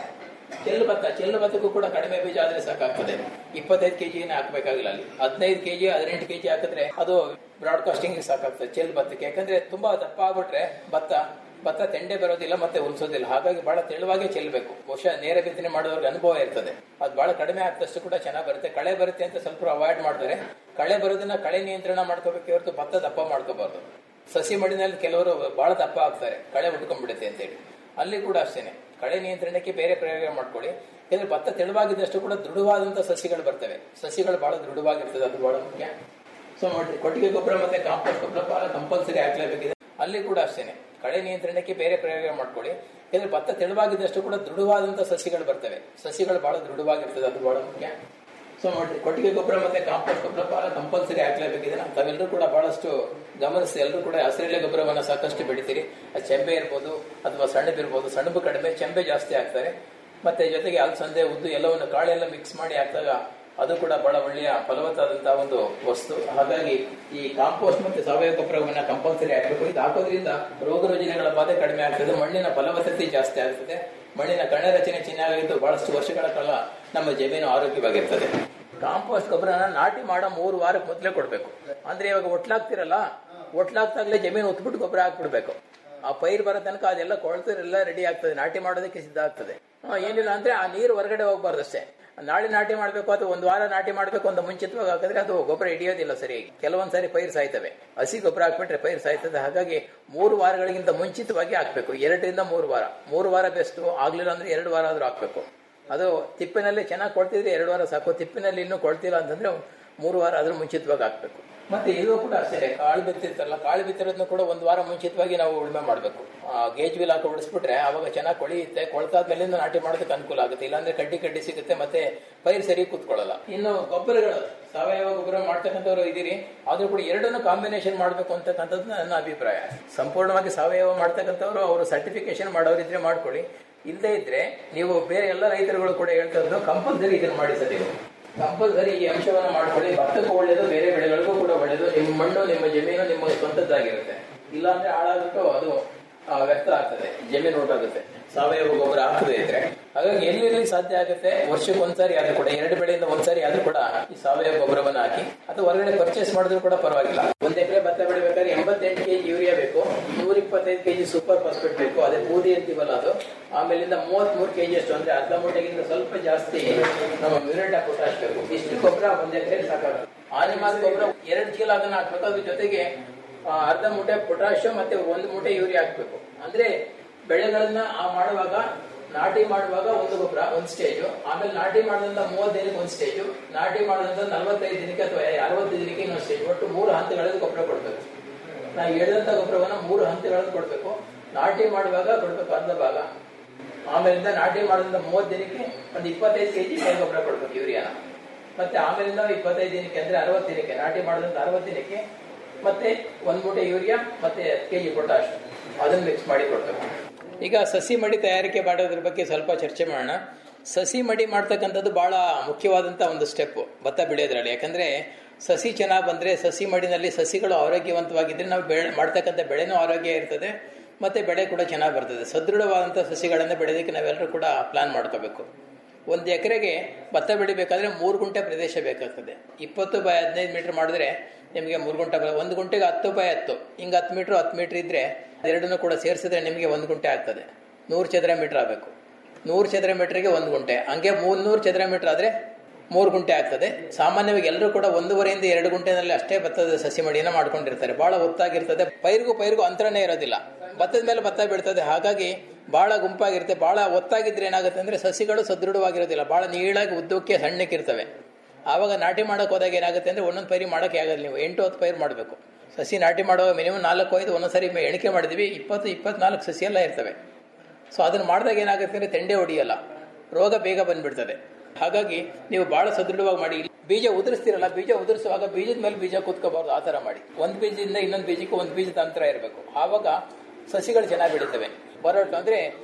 ಚೆಲ್ಲು ಭತ್ತ ಚೆಲ್ಲು ಭತ್ತಕ್ಕೂ ಕೂಡ ಕಡಿಮೆ ಬೀಜ ಆದ್ರೆ ಸಾಕಾಗ್ತದೆ ಇಪ್ಪತ್ತೈದು ಕೆಜಿ ಹಾಕ್ಬೇಕಾಗಿಲ್ಲ ಅಲ್ಲಿ ಹದಿನೈದು ಕೆಜಿ ಹದಿನೆಂಟು ಕೆಜಿ ಹಾಕಿದ್ರೆ ಅದು ಬ್ರಾಡ್ಕಾಸ್ಟಿಂಗ್ ಸಾಕಾಗ್ತದೆ ಚೆಲ್ಲು ಭತ್ತಕ್ಕೆ ಯಾಕಂದ್ರೆ ತುಂಬಾ ದಪ್ಪ ಆಗ್ಬಿಟ್ರೆ ಭತ್ತ ಭತ್ತ ತೆಂಡೆ ಬರೋದಿಲ್ಲ ಮತ್ತೆ ಉಲ್ಸೋದಿಲ್ಲ ಹಾಗಾಗಿ ಬಹಳ ತೆಳುವಾಗೇ ಚೆಲ್ಲಬೇಕು ಬಹುಶಃ ನೇರ ಬಿತ್ತನೆ ಮಾಡೋರ್ಗೆ ಅನುಭವ ಇರ್ತದೆ ಅದು ಬಹಳ ಕಡಿಮೆ ಆಗ್ತಷ್ಟು ಕೂಡ ಚೆನ್ನಾಗಿ ಬರುತ್ತೆ ಕಳೆ ಬರುತ್ತೆ ಅಂತ ಸ್ವಲ್ಪ ಅವಾಯ್ಡ್ ಮಾಡ್ತಾರೆ ಕಳೆ ಬರೋದನ್ನ ಕಳೆ ನಿಯಂತ್ರಣ ಮಾಡ್ಕೋಬೇಕು ಹೊರತು ಭತ್ತ ದಪ್ಪ ಮಾಡ್ಕೋಬಾರ್ದು ಸಸಿ ಮಡಿನಲ್ಲಿ ಕೆಲವರು ಬಹಳ ದಪ್ಪ ಆಗ್ತಾರೆ ಕಳೆ ಉಟ್ಕೊಂಡ್ಬಿಡುತ್ತೆ ಅಂತೇಳಿ ಅಲ್ಲಿ ಕೂಡ ಅಷ್ಟೇನೆ ಕಳೆ ನಿಯಂತ್ರಣಕ್ಕೆ ಬೇರೆ ಪ್ರಯೋಗ ಮಾಡ್ಕೊಳ್ಳಿ ಯಾಕಂದ್ರೆ ಭತ್ತ ತೆಳುವಾಗಿದ್ದಷ್ಟು ಕೂಡ ದೃಢವಾದಂತ ಸಸಿಗಳು ಬರ್ತವೆ ಸಸಿಗಳು ಬಹಳ ದೃಢವಾಗಿರ್ತದೆ ಅದು ಬಹಳ ಮುಖ್ಯ ಸೊ ನೋಡಿ ಕೊಟ್ಟಿಗೆ ಗೊಬ್ಬರ ಮತ್ತೆ ಕಾಂಪೋಸ್ಟ್ ಗೊಬ್ಬರ ಬಹಳ ಕಂಪಲ್ಸರಿ ಹಾಕ್ಲೇಬೇಕಿದೆ ಅಲ್ಲಿ ಕೂಡ ಅಷ್ಟೇನೆ ಕಳೆ ನಿಯಂತ್ರಣಕ್ಕೆ ಬೇರೆ ಪ್ರಯೋಗ ಮಾಡ್ಕೊಳ್ಳಿ ಯಾಕಂದ್ರೆ ಭತ್ತ ತೆಳುವಾಗಿದ್ದಷ್ಟು ಕೂಡ ದೃಢವಾದಂತ ಸಸಿಗಳು ಬರ್ತವೆ ಸಸಿಗಳು ಬಹಳ ದೃಢವಾಗಿರ್ತದೆ ಅದು ಬಹಳ ಮುಖ್ಯ ಸೊ ನೋಡಿ ಕೊಟ್ಟಿಗೆ ಗೊಬ್ಬರ ಮತ್ತೆ ಕಾಂಪೋಸ್ಟ್ ಗೊಬ್ಬರ ಬಹಳ ಕಂಪಲ್ಸರಿ ಹಾಕ್ಲೇಬೇಕಿದೆ ತಾವೆಲ್ಲರೂ ಕೂಡ ಬಹಳಷ್ಟು ಗಮನಿಸಿ ಎಲ್ಲರೂ ಕೂಡ ಹಸಿರೆಲೆ ಗೊಬ್ಬರವನ್ನ ಸಾಕಷ್ಟು ಬೆಳಿತೀರಿ ಅದು ಚೆಂಬೆ ಇರ್ಬೋದು ಅಥವಾ ಸಣ್ಣಬು ಇರ್ಬೋದು ಸಣ್ಣಬು ಕಡಿಮೆ ಚೆಂಬೆ ಜಾಸ್ತಿ ಹಾಕ್ತಾರೆ ಮತ್ತೆ ಜೊತೆಗೆ ಅಲಸಂದೆ ಉದ್ದು ಎಲ್ಲವನ್ನು ಕಾಳೆಲ್ಲ ಮಿಕ್ಸ್ ಮಾಡಿ ಹಾಕಿದಾಗ ಅದು ಕೂಡ ಬಹಳ ಒಳ್ಳೆಯ ಫಲವತ್ತಾದಂತಹ ಒಂದು ವಸ್ತು ಹಾಗಾಗಿ ಈ ಕಾಂಪೋಸ್ಟ್ ಮತ್ತೆ ಸಾವಯವ ಗೊಬ್ಬರವನ್ನ ಕಂಪಲ್ಸರಿ ಹಾಕಬೇಕು ಇದು ಹಾಕೋದ್ರಿಂದ ರೋಗ ರುಜಿನಗಳ ಬಾಧೆ ಕಡಿಮೆ ಆಗ್ತದೆ ಮಣ್ಣಿನ ಫಲವತ್ತತೆ ಜಾಸ್ತಿ ಆಗ್ತದೆ ಮಣ್ಣಿನ ಕಣ ರಚನೆ ಚೆನ್ನಾಗಿದ್ದು ಬಹಳಷ್ಟು ವರ್ಷಗಳ ಕಾಲ ನಮ್ಮ ಜಮೀನು ಆರೋಗ್ಯವಾಗಿರ್ತದೆ ಕಾಂಪೋಸ್ಟ್ ಗೊಬ್ಬರನ ನಾಟಿ ಮಾಡೋ ಮೂರು ವಾರಕ್ಕೆ ಮೊದಲೇ ಕೊಡ್ಬೇಕು ಅಂದ್ರೆ ಇವಾಗ ಒಟ್ಲಾಗ್ತಿರಲ್ಲ ಒಟ್ಲಾಗ್ತಾಗ್ಲೇ ಜಮೀನು ಉತ್ಬಿಟ್ಟು ಗೊಬ್ಬರ ಹಾಕ್ಬಿಡ್ಬೇಕು ಆ ಪೈರ್ ಬರೋ ತನಕ ಅದೆಲ್ಲ ಕೊಳ್ತಿರೆಲ್ಲ ರೆಡಿ ಆಗ್ತದೆ ನಾಟಿ ಮಾಡೋದಕ್ಕೆ ಸಿದ್ಧ ಆಗ್ತದೆ ಆ, ಏನಿಲ್ಲ ಅಂದ್ರೆ ಆ ನೀರು ಹೊರಗಡೆ ಹೋಗ್ಬಾರ್ದು ಅಷ್ಟೇ ನಾಳೆ ನಾಟಿ ಮಾಡ್ಬೇಕು ಅಥವಾ ಒಂದು ವಾರ ನಾಟಿ ಮಾಡ್ಬೇಕು ಅಂತ ಮುಂಚಿತವಾಗಿ ಹಾಕಿದ್ರೆ ಅದು ಗೊಬ್ಬರ ಹಿಡಿಯೋದಿಲ್ಲ ಸರಿಯಾಗಿ ಕೆಲವೊಂದ್ಸರಿ ಪೈರ್ ಸಾಯ್ತವೆ ಹಸಿ ಗೊಬ್ಬರ ಹಾಕ್ಬಿಟ್ರೆ ಪೈರ್ ಸಾಯ್ತದೆ ಹಾಗಾಗಿ ಮೂರು ವಾರಗಳಿಗಿಂತ ಮುಂಚಿತವಾಗಿ ಹಾಕ್ಬೇಕು ಎರಡರಿಂದ ಮೂರು ವಾರ ಮೂರು ವಾರ ಬೆಸ್ಟ್ ಆಗ್ಲಿಲ್ಲ ಅಂದ್ರೆ ಎರಡು ವಾರ ಆದ್ರೂ ಹಾಕ್ಬೇಕು ಅದು ತಿಪ್ಪಿನಲ್ಲಿ ಚೆನ್ನಾಗಿ ಕೊಡ್ತಿದ್ರೆ ಎರಡು ವಾರ ಸಾಕು ತಿಪ್ಪಿನಲ್ಲಿ ಇನ್ನೂ ಕೊಡ್ತಿಲ್ಲ ಅಂತಂದ್ರೆ ಮೂರು ವಾರ ಆದ್ರೂ ಮುಂಚಿತವಾಗಿ ಹಾಕ್ಬೇಕು ಮತ್ತೆ ಇದು ಕೂಡ ಅಷ್ಟೇ ಕಾಳು ಬಿತ್ತಿರ್ತಲ್ಲ ಕಾಳು ಬಿತ್ತಿರೋದನ್ನ ಕೂಡ ಒಂದು ವಾರ ಮುಂಚಿತವಾಗಿ ನಾವು ಉಳುಮೆ ಮಾಡಬೇಕು ಗೇಜ್ ಬಿಲ್ ಹಾಕಿ ಉಳಿಸ್ಬಿಟ್ರೆ ಅವಾಗ ಚೆನ್ನಾಗಿ ಕೊಳೆಯುತ್ತೆ ಕೊಳ್ತಾದ್ಮೇಲೆ ನಾಟಿ ಮಾಡೋದಕ್ಕೆ ಅನುಕೂಲ ಆಗುತ್ತೆ ಇಲ್ಲಾಂದ್ರೆ ಕಡ್ಡಿ ಕಡ್ಡಿ ಸಿಗುತ್ತೆ ಮತ್ತೆ ಪೈರ್ ಸರಿ ಕೂತ್ಕೊಳ್ಳಲ್ಲ ಇನ್ನು ಗೊಬ್ಬರಗಳು ಸಾವಯವ ಗೊಬ್ಬರ ಮಾಡ್ತಕ್ಕಂಥವ್ರು ಇದೀರಿ ಆದ್ರೂ ಕೂಡ ಎರಡನ್ನು ಕಾಂಬಿನೇಷನ್ ಮಾಡಬೇಕು ಅಂತಕ್ಕಂಥದ್ದು ನನ್ನ ಅಭಿಪ್ರಾಯ ಸಂಪೂರ್ಣವಾಗಿ ಸಾವಯವ ಮಾಡ್ತಕ್ಕಂಥವ್ರು ಅವರು ಸರ್ಟಿಫಿಕೇಶನ್ ಮಾಡೋರಿದ್ರೆ ಮಾಡ್ಕೊಳ್ಳಿ ಇಲ್ಲದೆ ಇದ್ರೆ ನೀವು ಬೇರೆ ಎಲ್ಲ ರೈತರುಗಳು ಕೂಡ ಹೇಳ್ತಾ ಇದ್ರು ಕಂಪಲ್ಸರಿ ಇದನ್ನ ಮಾಡಿ ಸರ್ ನೀವು ಕಂಪಲ್ಸರಿ ಈ ಅಂಶವನ್ನ ಮಾಡ್ಕೊಳ್ಳಿ ಭತ್ತಕ್ಕೂ ಒಳ್ಳೇದು ಬೇರೆ ಬೆಳೆಗಳಿಗೂ ಕೂಡ ಒಳ್ಳೇದು ನಿಮ್ಮ ಮಣ್ಣು ನಿಮ್ಮ ಜಮೀನು ನಿಮ್ಮ ಸ್ವಂತದ್ದಾಗಿರುತ್ತೆ ಇಲ್ಲಾಂದ್ರೆ ಹಾಳಾಗ್ಬಿಟ್ಟು ಅದು ಆ, ವ್ಯರ್ಥ ಆಗ್ತದೆ ಜಮೀನು ಹೊರಟಾಗುತ್ತೆ ಸಾವಯವ ಗೊಬ್ಬರ ಹಾಕದೇ ಇದ್ರೆ ಹಾಗಾಗಿ ಎಲ್ಲಿ ಸಾಧ್ಯ ಆಗುತ್ತೆ ವರ್ಷಕ್ಕೆ ಒಂದ್ಸಾರಿ ಆದ್ರೂ ಕೂಡ ಎರಡು ಬೆಳೆಯಿಂದ ಒಂದ್ಸಾರಿ ಆದ್ರೂ ಕೂಡ ಈ ಸಾವಯವ ಗೊಬ್ಬರವನ್ನ ಹಾಕಿ ಅಥವಾ ಹೊರಗಡೆ ಪರ್ಚೇಸ್ ಮಾಡಿದ್ರು ಕೂಡ ಪರವಾಗಿಲ್ಲ ಒಂದ್ ಎಕರೆ ಭತ್ತ ಬೆಳಿಬೇಕಾದ್ರೆ ಎಂಬತ್ತೆಂಟು ಕೆಜಿ ಯೂರಿಯಾ ಬೇಕು ನೂರ ಇಪ್ಪತ್ತೈದು ಕೆಜಿ ಸೂಪರ್ ಫಾಸ್ಫೇಟ್ ಬೇಕು ಅದೇ ಬೂದಿ ಅಂತೀವಲ್ಲ ಅದು ಆಮೇಲಿಂದ ಮೂವತ್ತ್ ಮೂರು ಕೆಜಿ ಅಷ್ಟು ಅಂದ್ರೆ ಅರ್ಧ ಮೂಟೆಗಿಂತ ಸ್ವಲ್ಪ ಜಾಸ್ತಿ ನಮ್ಮ ಮಿನಟ ಪೊಟ್ಯಾಶ್ ಬೇಕು ಇಷ್ಟು ಗೊಬ್ಬರ ಒಂದ್ ಎಕರೆ ಸಾಕಾಗುತ್ತೆ ಆನಿಮಾಲ್ ಗೊಬ್ಬರ ಎರಡು ಚೀಲ ಅದನ್ನ ಹಾಕ್ಬೇಕು ಅದ್ರ ಜೊತೆಗೆ ಆ, ಅರ್ಧ ಮೂಟೆ ಪೊಟ್ಯಾಶಿಯಂ ಮತ್ತೆ ಒಂದು ಮೂಟೆ ಯೂರಿಯಾ ಹಾಕ್ಬೇಕು ಅಂದ್ರೆ ಬೆಳೆಗಳನ್ನ ಆ ಮಾಡುವಾಗ ನಾಟಿ ಮಾಡುವಾಗ ಒಂದು ಗೊಬ್ಬರ ಒಂದ್ ಸ್ಟೇಜು ಆಮೇಲೆ ನಾಟಿ ಮಾಡಿದಂತ ಮೂವತ್ತು ದಿನಕ್ಕೆ ಒಂದು ಸ್ಟೇಜು ನಾಟಿ ಮಾಡಿದಂತ ನಲವತ್ತೈದು ದಿನಕ್ಕೆ ಅಥವಾ ಅರವತ್ತು ದಿನಕ್ಕೆ ಇನ್ನೊಂದು ಸ್ಟೇಜ್ ಒಟ್ಟು ಮೂರು ಹಂತಗಳಲ್ಲಿ ಗೊಬ್ಬರ ಕೊಡ್ಬೇಕು ನಾವು ಹೇಳಿದಂತ ಗೊಬ್ಬರವನ್ನ ಮೂರು ಹಂತಗಳಲ್ಲಿ ಕೊಡ್ಬೇಕು ನಾಟಿ ಮಾಡುವಾಗ ಕೊಡ್ಬೇಕು ಅರ್ಧ ಭಾಗ ಆಮೇಲಿಂದ ನಾಟಿ ಮಾಡಿದಂತ ಮೂವತ್ತು ದಿನಕ್ಕೆ ಒಂದು ಇಪ್ಪತ್ತೈದು ಕೆಜಿ ಮೇಲ್ ಗೊಬ್ಬರ ಕೊಡ್ಬೇಕು ಯೂರಿಯಾನ ಮತ್ತೆ ಆಮೇಲಿಂದ ಇಪ್ಪತ್ತೈದು ದಿನಕ್ಕೆ ಅಂದ್ರೆ ಅರವತ್ತು ದಿನಕ್ಕೆ ನಾಟಿ ಮಾಡಿದಂತ ಅರವತ್ತು ದಿನಕ್ಕೆ ಮತ್ತೆ ಒಂದ್ ಮೂಟೆ ಯೂರಿಯಾ ಮತ್ತೆ ಕೆಜಿ ಪೊಟ್ಯಾಶ್ ಅದನ್ನ ಮಿಕ್ಸ್ ಮಾಡಿ ಕೊಡ್ಬೇಕು ಈಗ ಸಸಿ ಮಡಿ ತಯಾರಿಕೆ ಮಾಡೋದ್ರ ಬಗ್ಗೆ ಸ್ವಲ್ಪ ಚರ್ಚೆ ಮಾಡೋಣ ಸಸಿ ಮಡಿ ಮಾಡ್ತಕ್ಕಂಥದ್ದು ಬಹಳ ಮುಖ್ಯವಾದಂತ ಒಂದು ಸ್ಟೆಪ್ ಭತ್ತ ಬೆಳೆಯೋದ್ರಲ್ಲಿ ಯಾಕಂದ್ರೆ ಸಸಿ ಚೆನ್ನಾಗಿ ಬಂದ್ರೆ ಸಸಿ ಮಡಿನಲ್ಲಿ ಸಸಿಗಳು ಆರೋಗ್ಯವಂತವಾಗಿದ್ರೆ ನಾವು ಬೆಳೆ ಮಾಡ್ತಕ್ಕಂಥ ಬೆಳೆನೂ ಆರೋಗ್ಯ ಇರ್ತದೆ ಮತ್ತೆ ಬೆಳೆ ಕೂಡ ಚೆನ್ನಾಗಿ ಬರ್ತದೆ ಸದೃಢವಾದಂಥ ಸಸಿಗಳನ್ನು ಬೆಳೆಯೋದಕ್ಕೆ ನಾವೆಲ್ಲರೂ ಕೂಡ ಪ್ಲಾನ್ ಮಾಡ್ಕೋಬೇಕು ಒಂದು ಎಕರೆಗೆ ಭತ್ತ ಬೆಳಿಬೇಕಾದ್ರೆ ಮೂರು ಗುಂಟೆ ಪ್ರದೇಶ ಬೇಕಾಗ್ತದೆ ಇಪ್ಪತ್ತು ಬೈ ಹದಿನೈದು ಮೀಟರ್ ಮಾಡಿದ್ರೆ ನಿಮಗೆ ಮೂರು ಗುಂಟೆ ಬರ- ಒಂದು ಗುಂಟೆಗೆ ಹತ್ತು ಬೈ ಹತ್ತು ಹಿಂಗೆ ಹತ್ತು ಮೀಟ್ರ್ ಹತ್ತು ಮೀಟ್ರ್ ಇದ್ರೆ ಎರಡನ್ನೂ ಕೂಡ ಸೇರಿಸಿದ್ರೆ ನಿಮಗೆ ಒಂದು ಗುಂಟೆ ಆಗ್ತದೆ ನೂರು ಚದರ ಮೀಟರ್ ಆಗಬೇಕು ನೂರು ಚದರ ಮೀಟರ್ಗೆ ಒಂದು ಗುಂಟೆ ಹಂಗೆ ಮುನ್ನೂರು ಚದರ ಮೀಟರ್ ಆದರೆ ಮೂರು ಗುಂಟೆ ಆಗ್ತದೆ ಸಾಮಾನ್ಯವಾಗಿ ಎಲ್ಲರೂ ಕೂಡ ಒಂದೂವರೆಯಿಂದ ಎರಡು ಗುಂಟೆನಲ್ಲಿ ಅಷ್ಟೇ ಭತ್ತದ ಸಸಿ ಮಡಿಯನ್ನು ಮಾಡ್ಕೊಂಡಿರ್ತಾರೆ ಬಹಳ ಒತ್ತಾಗಿರ್ತದೆ ಪೈರಿಗೂ ಪೈರಿಗೂ ಅಂತರನೇ ಇರೋದಿಲ್ಲ ಭತ್ತದ ಮೇಲೆ ಭತ್ತ ಬೀಳ್ತದೆ ಹಾಗಾಗಿ ಬಹಳ ಗುಂಪಾಗಿರುತ್ತೆ ಬಹಳ ಒತ್ತಾಗಿದ್ರೆ ಏನಾಗುತ್ತೆ ಅಂದ್ರೆ ಸಸಿಗಳು ಸದೃಢವಾಗಿರೋದಿಲ್ಲ ಬಹಳ ನೀಳಾಗಿ ಉದ್ದಕ್ಕೆ ಸಣ್ಣಕ್ಕಿರ್ತವೆ ಆವಾಗ ನಾಟಿ ಮಾಡೋಕೆ ಹೋದಾಗ ಏನಾಗುತ್ತೆ ಅಂದ್ರೆ ಒಂದೊಂದು ಪೈರಿ ಮಾಡೋಕೆ ಆಗಲ್ಲ ನೀವು ಎಂಟು ಹತ್ತು ಪೈರು ಮಾಡಬೇಕು ಸಸಿ ನಾಟಿ ಮಾಡುವಾಗ ಮಿನಿಮಮ್ ನಾಲ್ಕು ಐದು ಒಂದೊಂದ್ಸರಿ ಮೆ- ಎಣಿಕೆ ಮಾಡಿದ್ವಿ ಇಪ್ಪತ್ತು ಇಪ್ಪತ್ನಾಲ್ಕು ಸಸಿ ಎಲ್ಲ ಇರ್ತವೆ ಸೊ ಅದನ್ನ ಮಾಡಿದಾಗ ಏನಾಗುತ್ತೆ ಅಂದ್ರೆ ತೆಂಡೆ ಹೊಡಿಯಲ್ಲ ರೋಗ ಬೇಗ ಬಂದ್ಬಿಡ್ತದೆ ಹಾಗಾಗಿ ನೀವು ಬಹಳ ಸದೃಢವಾಗಿ ಮಾಡಿ ಬೀಜ ಉದುರಿಸ್ತಿರಲ್ಲ ಬೀಜ ಉದುರಿಸುವಾಗ ಬೀಜದ ಮೇಲೆ ಬೀಜ ಕೂತ್ಕೋಬಾರ್ದು ಆ ಥರ ಮಾಡಿ ಒಂದು ಬೀಜದಿಂದ ಇನ್ನೊಂದು ಬೀಜಕ್ಕೆ ಒಂದು ಬೀಜದ ಅಂತರ ಇರಬೇಕು ಆವಾಗ ಸಸಿಗಳು ಚೆನ್ನಾಗಿ ಬೆಳೀತವೆ ಬರೋಟ್ಟು ಅಂದ್ರೆ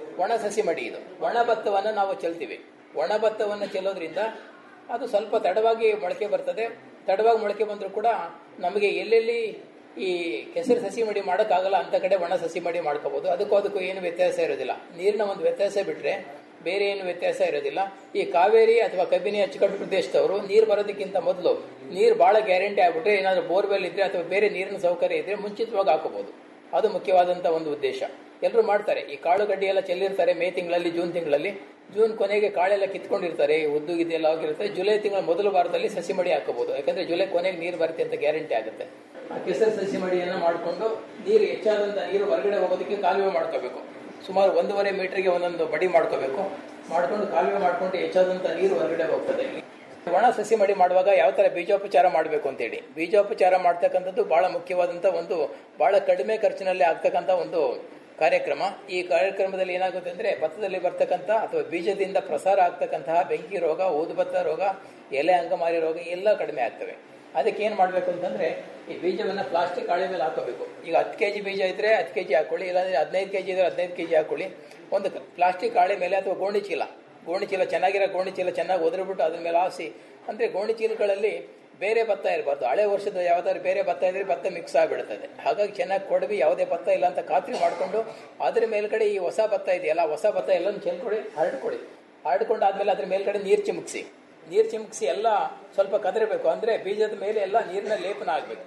ಒಣ ಸಸಿ ಮಡಿ ಇದು ಒಣ ಭತ್ತವನ್ನು ನಾವು ಚೆಲ್ತೀವಿ ಒಣ ಭತ್ತವನ್ನು ಚೆಲ್ಲೋದ್ರಿಂದ ಅದು ಸ್ವಲ್ಪ ತಡವಾಗಿ ಮೊಳಕೆ ಬರ್ತದೆ ತಡವಾಗಿ ಮೊಳಕೆ ಬಂದರೂ ಕೂಡ ನಮಗೆ ಎಲ್ಲೆಲ್ಲಿ ಈ ಕೆಸರು ಸಸಿ ಮಡಿ ಮಾಡೋಕ್ಕಾಗಲ್ಲ ಅಂತ ಕಡೆ ಒಣ ಸಸಿ ಮಡಿ ಮಾಡ್ಕೋಬಹುದು ಅದಕ್ಕೂ ಅದಕ್ಕೂ ಏನು ವ್ಯತ್ಯಾಸ ಇರೋದಿಲ್ಲ ನೀರಿನ ಒಂದು ವ್ಯತ್ಯಾಸ ಬಿಟ್ರೆ ಬೇರೆ ಏನು ವ್ಯತ್ಯಾಸ ಇರೋದಿಲ್ಲ ಈ ಕಾವೇರಿ ಅಥವಾ ಕಬಿನಿ ಅಚ್ಚುಕಟ್ಟು ಪ್ರದೇಶದವರು ನೀರು ಬರೋದಕ್ಕಿಂತ ಮೊದಲು ನೀರು ಬಹಳ ಗ್ಯಾರಂಟಿ ಆಗ್ಬಿಟ್ರೆ ಏನಾದರೂ ಬೋರ್ವೆಲ್ ಇದ್ರೆ ಅಥವಾ ಬೇರೆ ನೀರಿನ ಸೌಕರ್ಯ ಇದ್ರೆ ಮುಂಚಿತವಾಗಿ ಹಾಕೋಬಹುದು ಅದು ಮುಖ್ಯವಾದಂತ ಒಂದು ಉದ್ದೇಶ ಎಲ್ಲರೂ ಮಾಡ್ತಾರೆ ಈ ಕಾಳು ಗಡ್ಡಿ ಎಲ್ಲ ಚೆಲ್ಲಿರ್ತಾರೆ ಮೇ ತಿಂಗಳಲ್ಲಿ ಜೂನ್ ತಿಂಗಳಲ್ಲಿ ಜೂನ್ ಕೊನೆಗೆ ಕಾಳೆಲ್ಲ ಕಿತ್ಕೊಂಡಿರ್ತಾರೆ ಈ ಉದ್ದು ಗಿದ್ದೆಲ್ಲ ಆಗಿರುತ್ತೆ ಜುಲೈ ತಿಂಗಳ ಮೊದಲ ವಾರದಲ್ಲಿ ಸಸಿ ಮಡಿ ಹಾಕೋಬಹುದು ಯಾಕಂದ್ರೆ ಜುಲೈ ಕೊನೆಗೆ ನೀರು ಬರುತ್ತೆ ಅಂತ ಗ್ಯಾರಂಟಿ ಆಗುತ್ತೆ ಆ ಕೆಸರು ಸಸಿ ಮಡಿಯನ್ನ ಮಾಡಿಕೊಂಡು ನೀರು ಹೆಚ್ಚಾದಂತ ನೀರು ಹೊರಗಡೆ ಹೋಗೋದಕ್ಕೆ ಕಾಲುವೆ ಮಾಡ್ಕೋಬೇಕು ಸುಮಾರು ಒಂದೂವರೆ ಮೀಟರ್ಗೆ ಒಂದೊಂದು ಮಡಿ ಮಾಡ್ಕೋಬೇಕು ಮಾಡ್ಕೊಂಡು ಕಾಲುವೆ ಮಾಡ್ಕೊಂಡು ಹೆಚ್ಚಾದಂತ ನೀರು ಹೊರಗಡೆ ಹೋಗ್ತದೆ ಇಲ್ಲಿ ಒಣ ಸಸಿ ಮಡಿ ಮಾಡುವಾಗ ಯಾವ ತರ ಬೀಜೋಪಚಾರ ಮಾಡಬೇಕು ಅಂತೇಳಿ ಬೀಜೋಪಚಾರ ಮಾಡ್ತಕ್ಕಂಥದ್ದು ಬಹಳ ಮುಖ್ಯವಾದಂತ ಒಂದು ಬಹಳ ಕಡಿಮೆ ಖರ್ಚಿನಲ್ಲಿ ಆಗ್ತಕ್ಕಂಥ ಒಂದು ಕಾರ್ಯಕ್ರಮ ಈ ಕಾರ್ಯಕ್ರಮದಲ್ಲಿ ಏನಾಗುತ್ತೆ ಅಂದ್ರೆ ಭತ್ತದಲ್ಲಿ ಬರ್ತಕ್ಕಂಥ ಅಥವಾ ಬೀಜದಿಂದ ಪ್ರಸಾರ ಆಗ್ತಕ್ಕಂತಹ ಬೆಂಕಿ ರೋಗ ಊದುಬತ್ತ ರೋಗ ಎಲೆ ಅಂಗಮಾರಿ ರೋಗ ಎಲ್ಲ ಕಡಿಮೆ ಆಗ್ತವೆ ಅದಕ್ಕೆ ಏನ್ ಮಾಡ್ಬೇಕು ಅಂತಂದ್ರೆ ಈ ಬೀಜವನ್ನ ಪ್ಲಾಸ್ಟಿಕ್ ಹಾಳೆ ಮೇಲೆ ಹಾಕೋಬೇಕು ಈಗ ಹತ್ತು ಕೆಜಿ ಬೀಜ ಇದ್ರೆ ಹತ್ತು ಕೆಜಿ ಹಾಕೊಳ್ಳಿ ಇಲ್ಲಾಂದ್ರೆ ಹದಿನೈದು ಕೆಜಿ ಇದ್ರೆ ಹದಿನೈದು ಕೆಜಿ ಹಾಕೊಳ್ಳಿ ಒಂದು ಪ್ಲಾಸ್ಟಿಕ್ ಹಾಳೆ ಮೇಲೆ ಅಥವಾ ಗೋಣಿ ಚೀಲ ಗೋಣಿ ಚೀಲ ಚೆನ್ನಾಗಿರೋ ಗೋಣಿ ಚೀಲ ಚೆನ್ನಾಗಿ ಒದರ್ಬಿಟ್ಟು ಅದ್ರ ಮೇಲೆ ಹಾಸಿ ಅಂದ್ರೆ ಗೋಣಿ ಚೀಲಗಳಲ್ಲಿ ಬೇರೆ ಭತ್ತ ಇರಬಾರ್ದು ಹಳೆ ವರ್ಷದ ಯಾವ್ದಾದ್ರು ಬೇರೆ ಭತ್ತ ಇದ್ರೆ ಭತ್ತ ಮಿಕ್ಸ್ ಆಗಿಬಿಡ್ತದೆ ಹಾಗಾಗಿ ಚೆನ್ನಾಗಿ ಕೊಡಬಿ ಯಾವುದೇ ಭತ್ತ ಇಲ್ಲ ಅಂತ ಖಾತ್ರಿ ಮಾಡಿಕೊಂಡು ಅದ್ರ ಮೇಲ್ಗಡೆ ಈ ಹೊಸ ಭತ್ತ ಇದೆಯಲ್ಲ ಹೊಸ ಭತ್ತ ಎಲ್ಲ ಚೆಲ್ಕೊಡಿ ಹರಡ್ಕೊಡಿ ಹರಡ್ಕೊಂಡು ಆದ್ಮೇಲೆ ಅದ್ರ ಮೇಲ್ಗಡೆ ನೀರು ಚಿಮುಕ್ಸಿ ನೀರು ಚಿಮುಕ್ಸಿ ಎಲ್ಲ ಸ್ವಲ್ಪ ಕದರಬೇಕು ಅಂದ್ರೆ ಬೀಜದ ಮೇಲೆ ಎಲ್ಲ ನೀರಿನ ಲೇಪನ ಆಗ್ಬೇಕು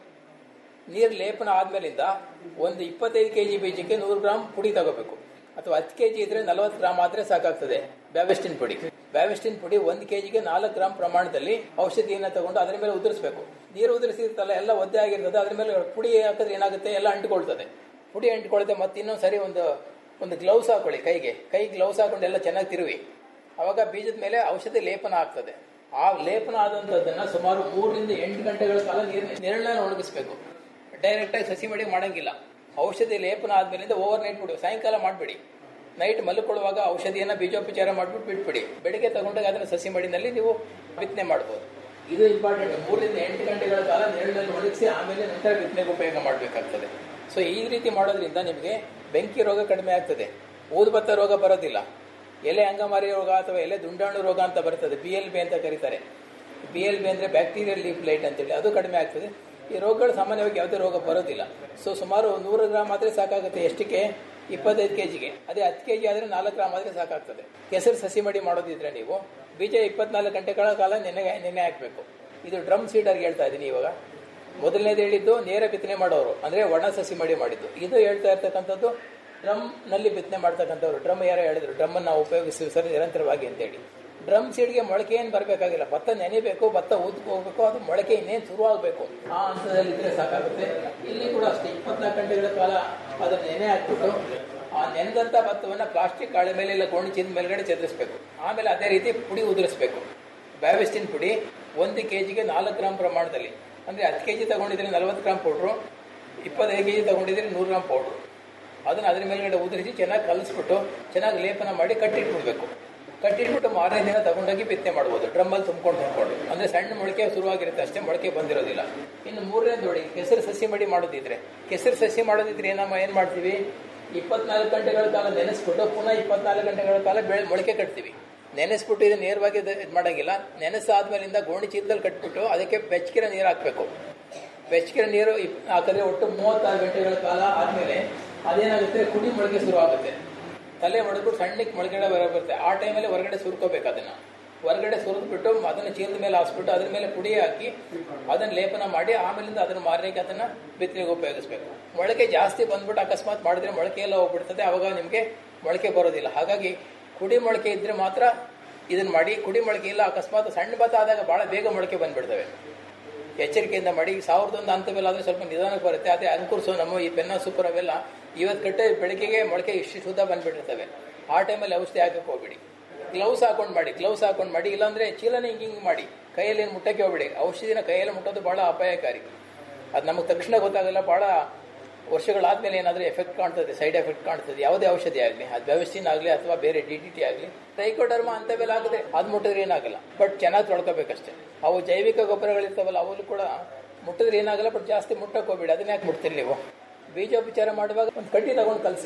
ನೀರು ಲೇಪನ ಆದ್ಮೇಲಿಂದ ಒಂದು ಇಪ್ಪತ್ತೈದು ಕೆಜಿ ಬೀಜಕ್ಕೆ ನೂರು ಗ್ರಾಮ್ ಪುಡಿ ತಗೋಬೇಕು ಅಥವಾ ಹತ್ತು ಕೆಜಿ ಇದ್ರೆ ನಲವತ್ತು ಗ್ರಾಮ್ ಆದ್ರೆ ಸಾಕಾಗ್ತದೆ ಬ್ಯಾವೆಸ್ಟಿನ್ ಪುಡಿ ಬ್ಯಾವೆಸ್ಟಿನ್ ಪುಡಿ ಒಂದು ಕೆಜಿಗೆ ನಾಲ್ಕು ಗ್ರಾಮ್ ಪ್ರಮಾಣದಲ್ಲಿ ಔಷಧಿಯನ್ನ ತಗೊಂಡು ಅದರ ಮೇಲೆ ಉದುರಿಸಬೇಕು ನೀರು ಉದುರಿಸಿರ್ತಲ್ಲ ಎಲ್ಲ ಒದ್ದೆ ಆಗಿರ್ತದೆ ಅದ್ರ ಮೇಲೆ ಪುಡಿ ಹಾಕಿದ್ರೆ ಏನಾಗುತ್ತೆ ಎಲ್ಲ ಅಂಟಿಕೊಳ್ತದೆ ಪುಡಿ ಅಂಟಿಕೊಳ್ತೆ ಮತ್ತೆ ಇನ್ನೊಂದು ಸರಿ ಒಂದು ಒಂದು ಗ್ಲೌಸ್ ಹಾಕೊಳ್ಳಿ ಕೈಗೆ ಕೈ ಗ್ಲೌಸ್ ಹಾಕೊಂಡು ಎಲ್ಲ ಚೆನ್ನಾಗಿ ತಿರುವಿ ಅವಾಗ ಬೀಜದ ಮೇಲೆ ಔಷಧಿ ಲೇಪನ ಆಗ್ತದೆ ಆ ಲೇಪನ ಆದಂತದ್ದನ್ನ ಸುಮಾರು ಮೂರರಿಂದ ಎಂಟು ಗಂಟೆಗಳ ಕಾಲ ನೀರಿನ ನೆರಳನ್ನ ಒಣಗಿಸ್ಬೇಕು ಡೈರೆಕ್ಟ್ ಆಗಿ ಸಸಿ ಮಡಿ ಮಾಡಂಗಿಲ್ಲ ಔಷಧಿ ಲೇಪನ ಆದ್ಮೇಲಿಂದ ಓವರ್ ನೈಟ್ ಬಿಡು ಸಾಯಂಕಾಲ ಮಾಡಬೇಡಿ ನೈಟ್ ಮಲ್ಕೊಳ್ಳುವಾಗ ಔಷಧಿಯನ್ನ ಬೀಜೋಪಚಾರ ಮಾಡ್ಬಿಟ್ಟು ಬಿಟ್ಬಿಡಿ ಬೆಳಿಗ್ಗೆ ತಗೊಂಡಾಗ ಅದನ್ನ ಸಸಿ ಮಡಿನಲ್ಲಿ ನೀವು ಬಿತ್ತನೆ ಮಾಡಬಹುದು ಇದು ಇಂಪಾರ್ಟೆಂಟ್ ಮೂರರಿಂದ ಎಂಟು ಗಂಟೆಗಳ ಕಾಲ ನೆರಳಲ್ಲಿ ಒಣಗಿಸಿ ಆಮೇಲೆ ನಂತರ ಬಿತ್ತನೆಗೆ ಉಪಯೋಗ ಮಾಡಬೇಕಾಗ್ತದೆ ಸೊ ಈ ರೀತಿ ಮಾಡೋದ್ರಿಂದ ನಿಮಗೆ ಬೆಂಕಿ ರೋಗ ಕಡಿಮೆ ಆಗ್ತದೆ ಊದುಬತ್ತ ರೋಗ ಬರೋದಿಲ್ಲ ಎಲೆ ಅಂಗಮಾರಿ ರೋಗ ಅಥವಾ ಎಲೆ ದುಂಡಾಣು ರೋಗ ಅಂತ ಬರ್ತದೆ ಬಿ ಎಲ್ ಬಿ ಅಂತ ಕರೀತಾರೆ ಬಿ ಎಲ್ ಬಿ ಅಂದ್ರೆ ಬ್ಯಾಕ್ಟೀರಿಯಲ್ ಲೀಫ್ ಲೈಟ್ ಅಂತೇಳಿ ಅದು ಕಡಿಮೆ ಆಗ್ತದೆ ಈ ರೋಗಗಳು ಸಾಮಾನ್ಯವಾಗಿ ಯಾವುದೇ ರೋಗ ಬರೋದಿಲ್ಲ ಸೊ ಸುಮಾರು ನೂರು ಗ್ರಾಮ್ ಆದ್ರೆ ಸಾಕಾಗುತ್ತೆ ಎಷ್ಟಕ್ಕೆ ಇಪ್ಪತ್ತೈದು ಕೆಜಿಗೆ ಅದೇ ಹತ್ತು ಕೆಜಿ ಆದ್ರೆ ನಾಲ್ಕು ಗ್ರಾಮ್ ಆದ್ರೆ ಸಾಕಾಗ್ತದೆ ಕೆಸರು ಸಸಿ ಮಡಿ ಮಾಡೋದಿದ್ರೆ ನೀವು ಬೀಜ ಇಪ್ಪತ್ನಾಲ್ಕು ಗಂಟೆಗಳ ಕಾಲ ನೆನೆ ನೆನೆ ಹಾಕಬೇಕು ಇದು ಡ್ರಮ್ ಸೀಡರ್ಗೆ ಹೇಳ್ತಾ ಇದ್ದೀನಿ ಇವಾಗ ಮೊದಲನೇದು ಹೇಳಿದ್ದು ನೇರ ಬಿತ್ತನೆ ಮಾಡೋರು ಅಂದ್ರೆ ಒಣ ಸಸಿ ಮಡಿ ಮಾಡಿದ್ದು ಇದು ಹೇಳ್ತಾ ಇರ್ತಕ್ಕಂಥದ್ದು ಡ್ರಮ್ ನಲ್ಲಿ ಬಿತ್ತನೆ ಮಾಡ್ತಕ್ಕಂಥವ್ರು ಡ್ರಮ್ ಯಾರೋ ಹೇಳಿದ್ರು ಡ್ರಮ್ ನಾವು ಉಪಯೋಗಿಸ್ತೀವಿ ಸರ್ ನಿರಂತರವಾಗಿ ಅಂತೇಳಿ ಡ್ರಮ್ ಸೀಡ್ಗೆ ಮೊಳಕೆ ಏನು ಬರಬೇಕಾಗಿಲ್ಲ ಭತ್ತ ನೆನೆಬೇಕು ಭತ್ತ ಊದ್ಕೊ ಹೋಗ್ಬೇಕು ಅದು ಮೊಳಕೆ ಇನ್ನೇನು ಶುರು ಆಗಬೇಕು ಆ ಹಂತದಲ್ಲಿ ಇದ್ರೆ ಸಾಕಾಗುತ್ತೆ ಇಲ್ಲಿ ಕೂಡ ಅಷ್ಟೇ ಇಪ್ಪತ್ನಾಲ್ಕು ಗಂಟೆಗಳ ಕಾಲ ಅದನ್ನ ನೆನೆ ಹಾಕ್ಬಿಟ್ಟು ಆ ನೆನೆದಂತ ಭತ್ತವನ್ನ ಪ್ಲಾಸ್ಟಿಕ್ ಕಾಳೆ ಮೇಲೆ ಇಲ್ಲ ಗೋಣಿ ಚೀಲ ಮೇಲ್ಗಡೆ ಚೆದರಿಸಬೇಕು ಆಮೇಲೆ ಅದೇ ರೀತಿ ಪುಡಿ ಉದುರಿಸಬೇಕು ಬ್ಯಾವೆಸ್ಟಿನ್ ಪುಡಿ ಒಂದು ಕೆಜಿಗೆ ನಾಲ್ಕು ಗ್ರಾಮ್ ಪ್ರಮಾಣದಲ್ಲಿ ಅಂದ್ರೆ ಹತ್ತು ಕೆಜಿ ತಗೊಂಡಿದ್ರೆ ನಲವತ್ತು ಗ್ರಾಮ್ ಪೌಡ್ರು ಇಪ್ಪತ್ತೈದು ಕೆಜಿ ತಗೊಂಡಿದ್ರೆ ನೂರು ಗ್ರಾಮ್ ಪೌಡ್ರು ಅದನ್ನ ಅದ್ರ ಮೇಲ್ಗಡೆ ಉದುರಿಸಿ ಚೆನ್ನಾಗಿ ಕಲಿಸ್ಬಿಟ್ಟು ಚೆನ್ನಾಗಿ ಲೇಪನ ಮಾಡಿ ಕಟ್ಟಿಟ್ಬಿಡ್ಬೇಕು ಕಟ್ಟಿಟ್ಬಿಟ್ಟು ಮಾರನೇ ದಿನ ತಗೊಂಡೋಗಿ ಬಿತ್ತನೆ ಮಾಡ್ಬೋದು ಡ್ರಮ್ಮಲ್ಲಿ ತುಂಬ್ಕೊಂಡು ತುಂಬ್ಕೊಂಡು ಅಂದ್ರೆ ಸಣ್ಣ ಮೊಳಕೆ ಶುರುವಾಗಿರುತ್ತೆ ಅಷ್ಟೇ ಮೊಳಕೆ ಬಂದಿರೋದಿಲ್ಲ ಇನ್ನು ಮೂರನೇ ನೋಡಿ ಕೆಸರು ಸಸಿ ಮಡಿ ಮಾಡೋದಿದ್ರೆ ಕೆಸರು ಸಸಿ ಮಾಡೋದಿದ್ರೆ ಏನಮ್ಮ ಏನ್ ಮಾಡ್ತೀವಿ ಇಪ್ಪತ್ನಾಲ್ಕು ಗಂಟೆಗಳ ಕಾಲ ನೆನೆಸ್ಬಿಟ್ಟು ಪುನಃ ಇಪ್ಪತ್ನಾಲ್ಕು ಗಂಟೆಗಳ ಕಾಲ ಬೆಳೆ ಮೊಳಕೆ ಕಟ್ತೀವಿ ನೆನೆಸ್ಬಿಟ್ಟು ಇದು ನೇರವಾಗಿ ಇದು ಮಾಡಂಗಿಲ್ಲ ನೆನೆಸಾದ್ಮೇಲಿಂದ ಗೋಣಿ ಚೀಲದಲ್ಲಿ ಕಟ್ಬಿಟ್ಟು ಅದಕ್ಕೆ ಬೆಚ್ಚಗಿರೋ ನೀರು ಹಾಕ್ಬೇಕು ಬೆಚ್ಚಗಿರೋ ನೀರು ಇಪ್- ಹಾಕಿದ್ರೆ ಒಟ್ಟು ಮೂವತ್ತಾರು ಗಂಟೆಗಳ ಕಾಲ ಆದ್ಮೇಲೆ ಅದೇನಾಗುತ್ತೆ ಕುಡಿ ಮೊಳಕೆ ಶುರು ಆಗುತ್ತೆ ತಲೆ ಹೊಡೆದು ಸಣ್ಣಕ್ಕೆ ಮೊಳಗಡೆ ಬರ ಬರುತ್ತೆ ಆ ಟೈಮಲ್ಲಿ ಹೊರಗಡೆ ಸುರ್ಕೋಬೇಕು ಅದನ್ನ ಹೊರಗಡೆ ಸುರಿದ್ಬಿಟ್ಟು ಅದನ್ನ ಚೀಲದ ಮೇಲೆ ಹಾಸ್ಬಿಟ್ಟು ಅದ್ರ ಮೇಲೆ ಪುಡಿ ಹಾಕಿ ಅದನ್ನ ಲೇಪನ ಮಾಡಿ ಆಮೇಲಿಂದ ಅದನ್ನ ಮಾರಲಿಕ್ಕೆ ಅದನ್ನ ಬಿತ್ತನೆಗೆ ಉಪಯೋಗಿಸ್ಬೇಕು ಮೊಳಕೆ ಜಾಸ್ತಿ ಬಂದ್ಬಿಟ್ಟು ಅಕಸ್ಮಾತ್ ಮಾಡಿದ್ರೆ ಮೊಳಕೆ ಎಲ್ಲ ಹೋಗ್ಬಿಡ್ತದೆ ಅವಾಗ ನಿಮಗೆ ಮೊಳಕೆ ಬರೋದಿಲ್ಲ ಹಾಗಾಗಿ ಕುಡಿ ಮೊಳಕೆ ಇದ್ರೆ ಮಾತ್ರ ಇದನ್ನ ಮಾಡಿ ಕುಡಿ ಮೊಳಕೆ ಇಲ್ಲ ಅಕಸ್ಮಾತ್ ಸಣ್ಣ ಭತ್ತ ಆದಾಗ ಬಹಳ ಬೇಗ ಮೊಳಕೆ ಬಂದ್ಬಿಡ್ತವೆ ಎಚ್ಚರಿಕೆಯಿಂದ ಮಾಡಿ ಈಗ ಸಾವಿರದ ಒಂದು ಹಂತವೆಲ್ಲ ಆದ್ರೆ ಸ್ವಲ್ಪ ನಿಧಾನಕ್ಕೆ ಬರುತ್ತೆ ಅದೇ ಅಂಕುರ್ಸು ನಮ್ಮ ಈ ಪೆನ್ನ ಸೂಪರ್ ಅವೆಲ್ಲ ಇವತ್ತು ಕಟ್ಟೆ ಬೆಳಗ್ಗೆಗೆ ಮೊಳಕೆ ಇಷ್ಟು ಶುದ್ಧ ಬಂದ್ಬಿಟ್ಟಿರ್ತವೆ ಆ ಟೈಮಲ್ಲಿ ಔಷಧಿ ಹಾಕಕ್ಕೆ ಹೋಗ್ಬಿಡಿ ಗ್ಲೌಸ್ ಹಾಕೊಂಡು ಮಾಡಿ ಗ್ಲೌಸ್ ಹಾಕೊಂಡು ಮಾಡಿ ಇಲ್ಲಾಂದ್ರೆ ಚೀಲನ ಹಿಂಗೆ ಹಿಂಗೆ ಮಾಡಿ ಕೈಯಲ್ಲಿ ಏನು ಮುಟ್ಟಕ್ಕೆ ಹೋಗ್ಬಿಡಿ ಔಷಧಿನ ಕೈಯಲ್ಲಿ ಮುಟ್ಟೋದು ಬಹಳ ಅಪಾಯಕಾರಿ ಅದು ನಮಗೆ ತಕ್ಷಣ ಗೊತ್ತಾಗಲ್ಲ ಬಹಳ ವರ್ಷಗಳಾದ್ಮೇಲೆ ಏನಾದರೂ ಎಫೆಕ್ಟ್ ಕಾಣ್ತದೆ ಸೈಡ್ ಎಫೆಕ್ಟ್ ಕಾಣ್ತದೆ ಯಾವುದೇ ಔಷಧಿ ಆಗಲಿ ಅದು ವ್ಯವಸ್ಥಿನ ಆಗಲಿ ಅಥವಾ ಬೇರೆ ಡಿ ಟಿ ಟಿ ಆಗಲಿ ಟ್ರೈಕೋಡರ್ಮ ಅಂತವೆಲ್ಲ ಆಗಿದೆ ಅದು ಮುಟ್ಟಿದ್ರೆ ಏನಾಗಲ್ಲ ಬಟ್ ಚೆನ್ನಾಗಿ ತೊಳ್ಕೊಬೇಕಷ್ಟೇ ಅವು ಜೈವಿಕ ಗೊಬ್ಬರಗಳಿರ್ತಾವಲ್ಲ ಅವು ಕೂಡ ಮುಟ್ಟಿದ್ರೆ ಏನಾಗಲ್ಲ ಬಟ್ ಜಾಸ್ತಿ ಮುಟ್ಟಕ್ಕೆ ಹೋಗ್ಬೇಡಿ ಅದನ್ನ ಯಾಕೆ ಮುಟ್ತೀರಿ ನೀವು ಬೀಜೋಪಚಾರ ಮಾಡುವಾಗ ಒಂದು ಕಡ್ಡಿ ತಗೊಂಡು ಕಲಸಿ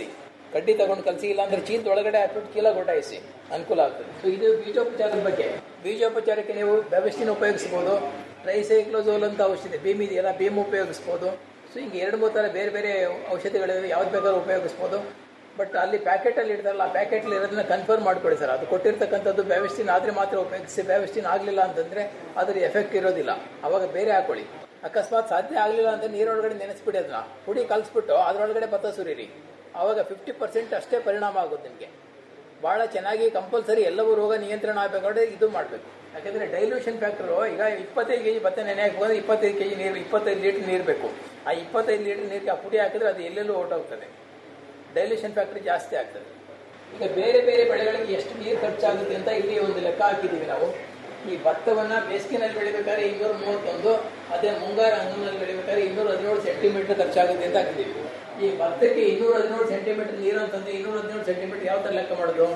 ಕಡ್ಡಿ ತಗೊಂಡು ಕಲಸಿ ಇಲ್ಲ ಅಂದ್ರೆ ಚೀಲದ ಒಳಗಡೆ ಹಾಕ್ಬಿಟ್ಟು ಚೀಲ ಗೊಟಾಯಿಸಿ ಅನುಕೂಲ ಆಗ್ತದೆ ಸೊ ಇದು ಬೀಜೋಪಚಾರದ ಬಗ್ಗೆ ಬೀಜೋಪಚಾರಕ್ಕೆ ನೀವು ವ್ಯವಸ್ಥೆನ ಉಪಯೋಗಿಸ್ಬೋದು ಟ್ರೈಸೈಕ್ಲೋಸೋಲ್ ಅಂತ ಔಷಧಿ ಭೀಮ್ ಇದೆಯಲ್ಲ ಭೀಮ್ ಉಪಯೋಗಿಸ್ಬೋದು ಸೊ ಹಿಂಗೆ ಎರಡು ಮೂರು ಥರ ಬೇರೆ ಬೇರೆ ಔಷಧಿಗಳಿವೆ ಯಾವ್ದು ಬೇಕಾದ್ರೂ ಉಪಯೋಗಿಸ್ಬೋದು ಬಟ್ ಅಲ್ಲಿ ಪ್ಯಾಕೆಟಲ್ಲಿ ಇಡ್ತಾರಲ್ಲ ಆ ಪ್ಯಾಕೆಟ್ಲಿ ಇರೋದನ್ನ ಕನ್ಫರ್ಮ್ ಮಾಡ್ಕೊಳ್ಳಿ ಸರ್ ಅದು ಕೊಟ್ಟಿರ್ತಕ್ಕಂಥದ್ದು ವ್ಯವಸ್ಥಿನ ಆದರೆ ಮಾತ್ರ ಉಪಯೋಗಿಸಿ ವ್ಯವಸ್ಥಿನ ಆಗಲಿಲ್ಲ ಅಂತಂದರೆ ಅದ್ರ ಎಫೆಕ್ಟ್ ಇರೋದಿಲ್ಲ ಅವಾಗ ಬೇರೆ ಹಾಕೊಳ್ಳಿ ಅಕಸ್ಮಾತ್ ಸಾಧ್ಯ ಆಗಲಿಲ್ಲ ಅಂತ ನೀರೊಳಗಡೆ ನೆನೆಸ್ಬಿಡಿ ಅದನ್ನ ಪುಡಿ ಕಲಿಸ್ಬಿಟ್ಟು ಅದರೊಳಗಡೆ ಭತ್ತ ಸುರೀರಿ ಆವಾಗ ಫಿಫ್ಟಿ ಪರ್ಸೆಂಟ್ ಅಷ್ಟೇ ಪರಿಣಾಮ ಆಗೋದು ನಿಮಗೆ ಭಾಳ ಚೆನ್ನಾಗಿ ಕಂಪಲ್ಸರಿ ಎಲ್ಲವೂ ರೋಗ ನಿಯಂತ್ರಣ ಆಗಬೇಕಾದ್ರೆ ಇದು ಮಾಡಬೇಕು ಯಾಕಂದರೆ ಡೈಲ್ಯೂಷನ್ ಫ್ಯಾಕ್ಟರು ಈಗ ಇಪ್ಪತ್ತೈದು ಕೆ ಜಿ ಭತ್ತ ನೆನೆ ಹಾಕುವಾಗ ಇಪ್ಪತ್ತೈದು ಕೆ ಜಿ ನೀರು ಇಪ್ಪತ್ತೈದು ಲೀಟರ್ ನೀರು ಬೇಕು ಆ ಇಪ್ಪತ್ತೈದು ಲೀಟರ್ ನೀರಿಗೆ ಆ ಪುಡಿ ಹಾಕಿದ್ರೆ ಅದು ಎಲ್ಲೆಲ್ಲೂ ಹೊರಟೋಗ್ತದೆ ಡೈಲ್ಯೂಷನ್ ಫ್ಯಾಕ್ಟರ್ ಜಾಸ್ತಿ ಆಗ್ತದೆ ಈಗ ಬೇರೆ ಬೇರೆ ಬೆಳೆಗಳಿಗೆ ಎಷ್ಟು ನೀರು ಖರ್ಚಾಗುತ್ತೆ ಅಂತ ಇಲ್ಲಿ ಒಂದು ಲೆಕ್ಕ ಹಾಕಿದ್ದೀವಿ ನಾವು ಈ ಭತ್ತವನ್ನ ಬೇಸಿಗೆನಲ್ಲಿ ಬೆಳಿಬೇಕಾದ್ರೆ ಇನ್ನೂರ ಮೂವತ್ತೊಂದು ಅದೇ ಮುಂಗಾರು ಹಂಗನಲ್ಲಿ ಬೆಳಿಬೇಕಾದ್ರೆ ಇನ್ನೂರ ಹದಿನೇಳು ಸೆಂಟಿಮೀಟರ್ ಖರ್ಚಾಗುತ್ತೆ ಅಂತ ಹಾಕಿದ್ದೀವಿ ಈ ಭತ್ತಕ್ಕೆ ಇನ್ನೂರ ಹದಿನೇಳು ಸೆಂಟಿಮೀಟರ್ ನೀರು ಅಂತಂದ್ರೆ ಇನ್ನೂರ ಹದಿನೇಳು ಸೆಂಟಿಮೀಟರ್ ಯಾವ ಥರ ಲೆಕ್ಕ ಮಾಡೋದು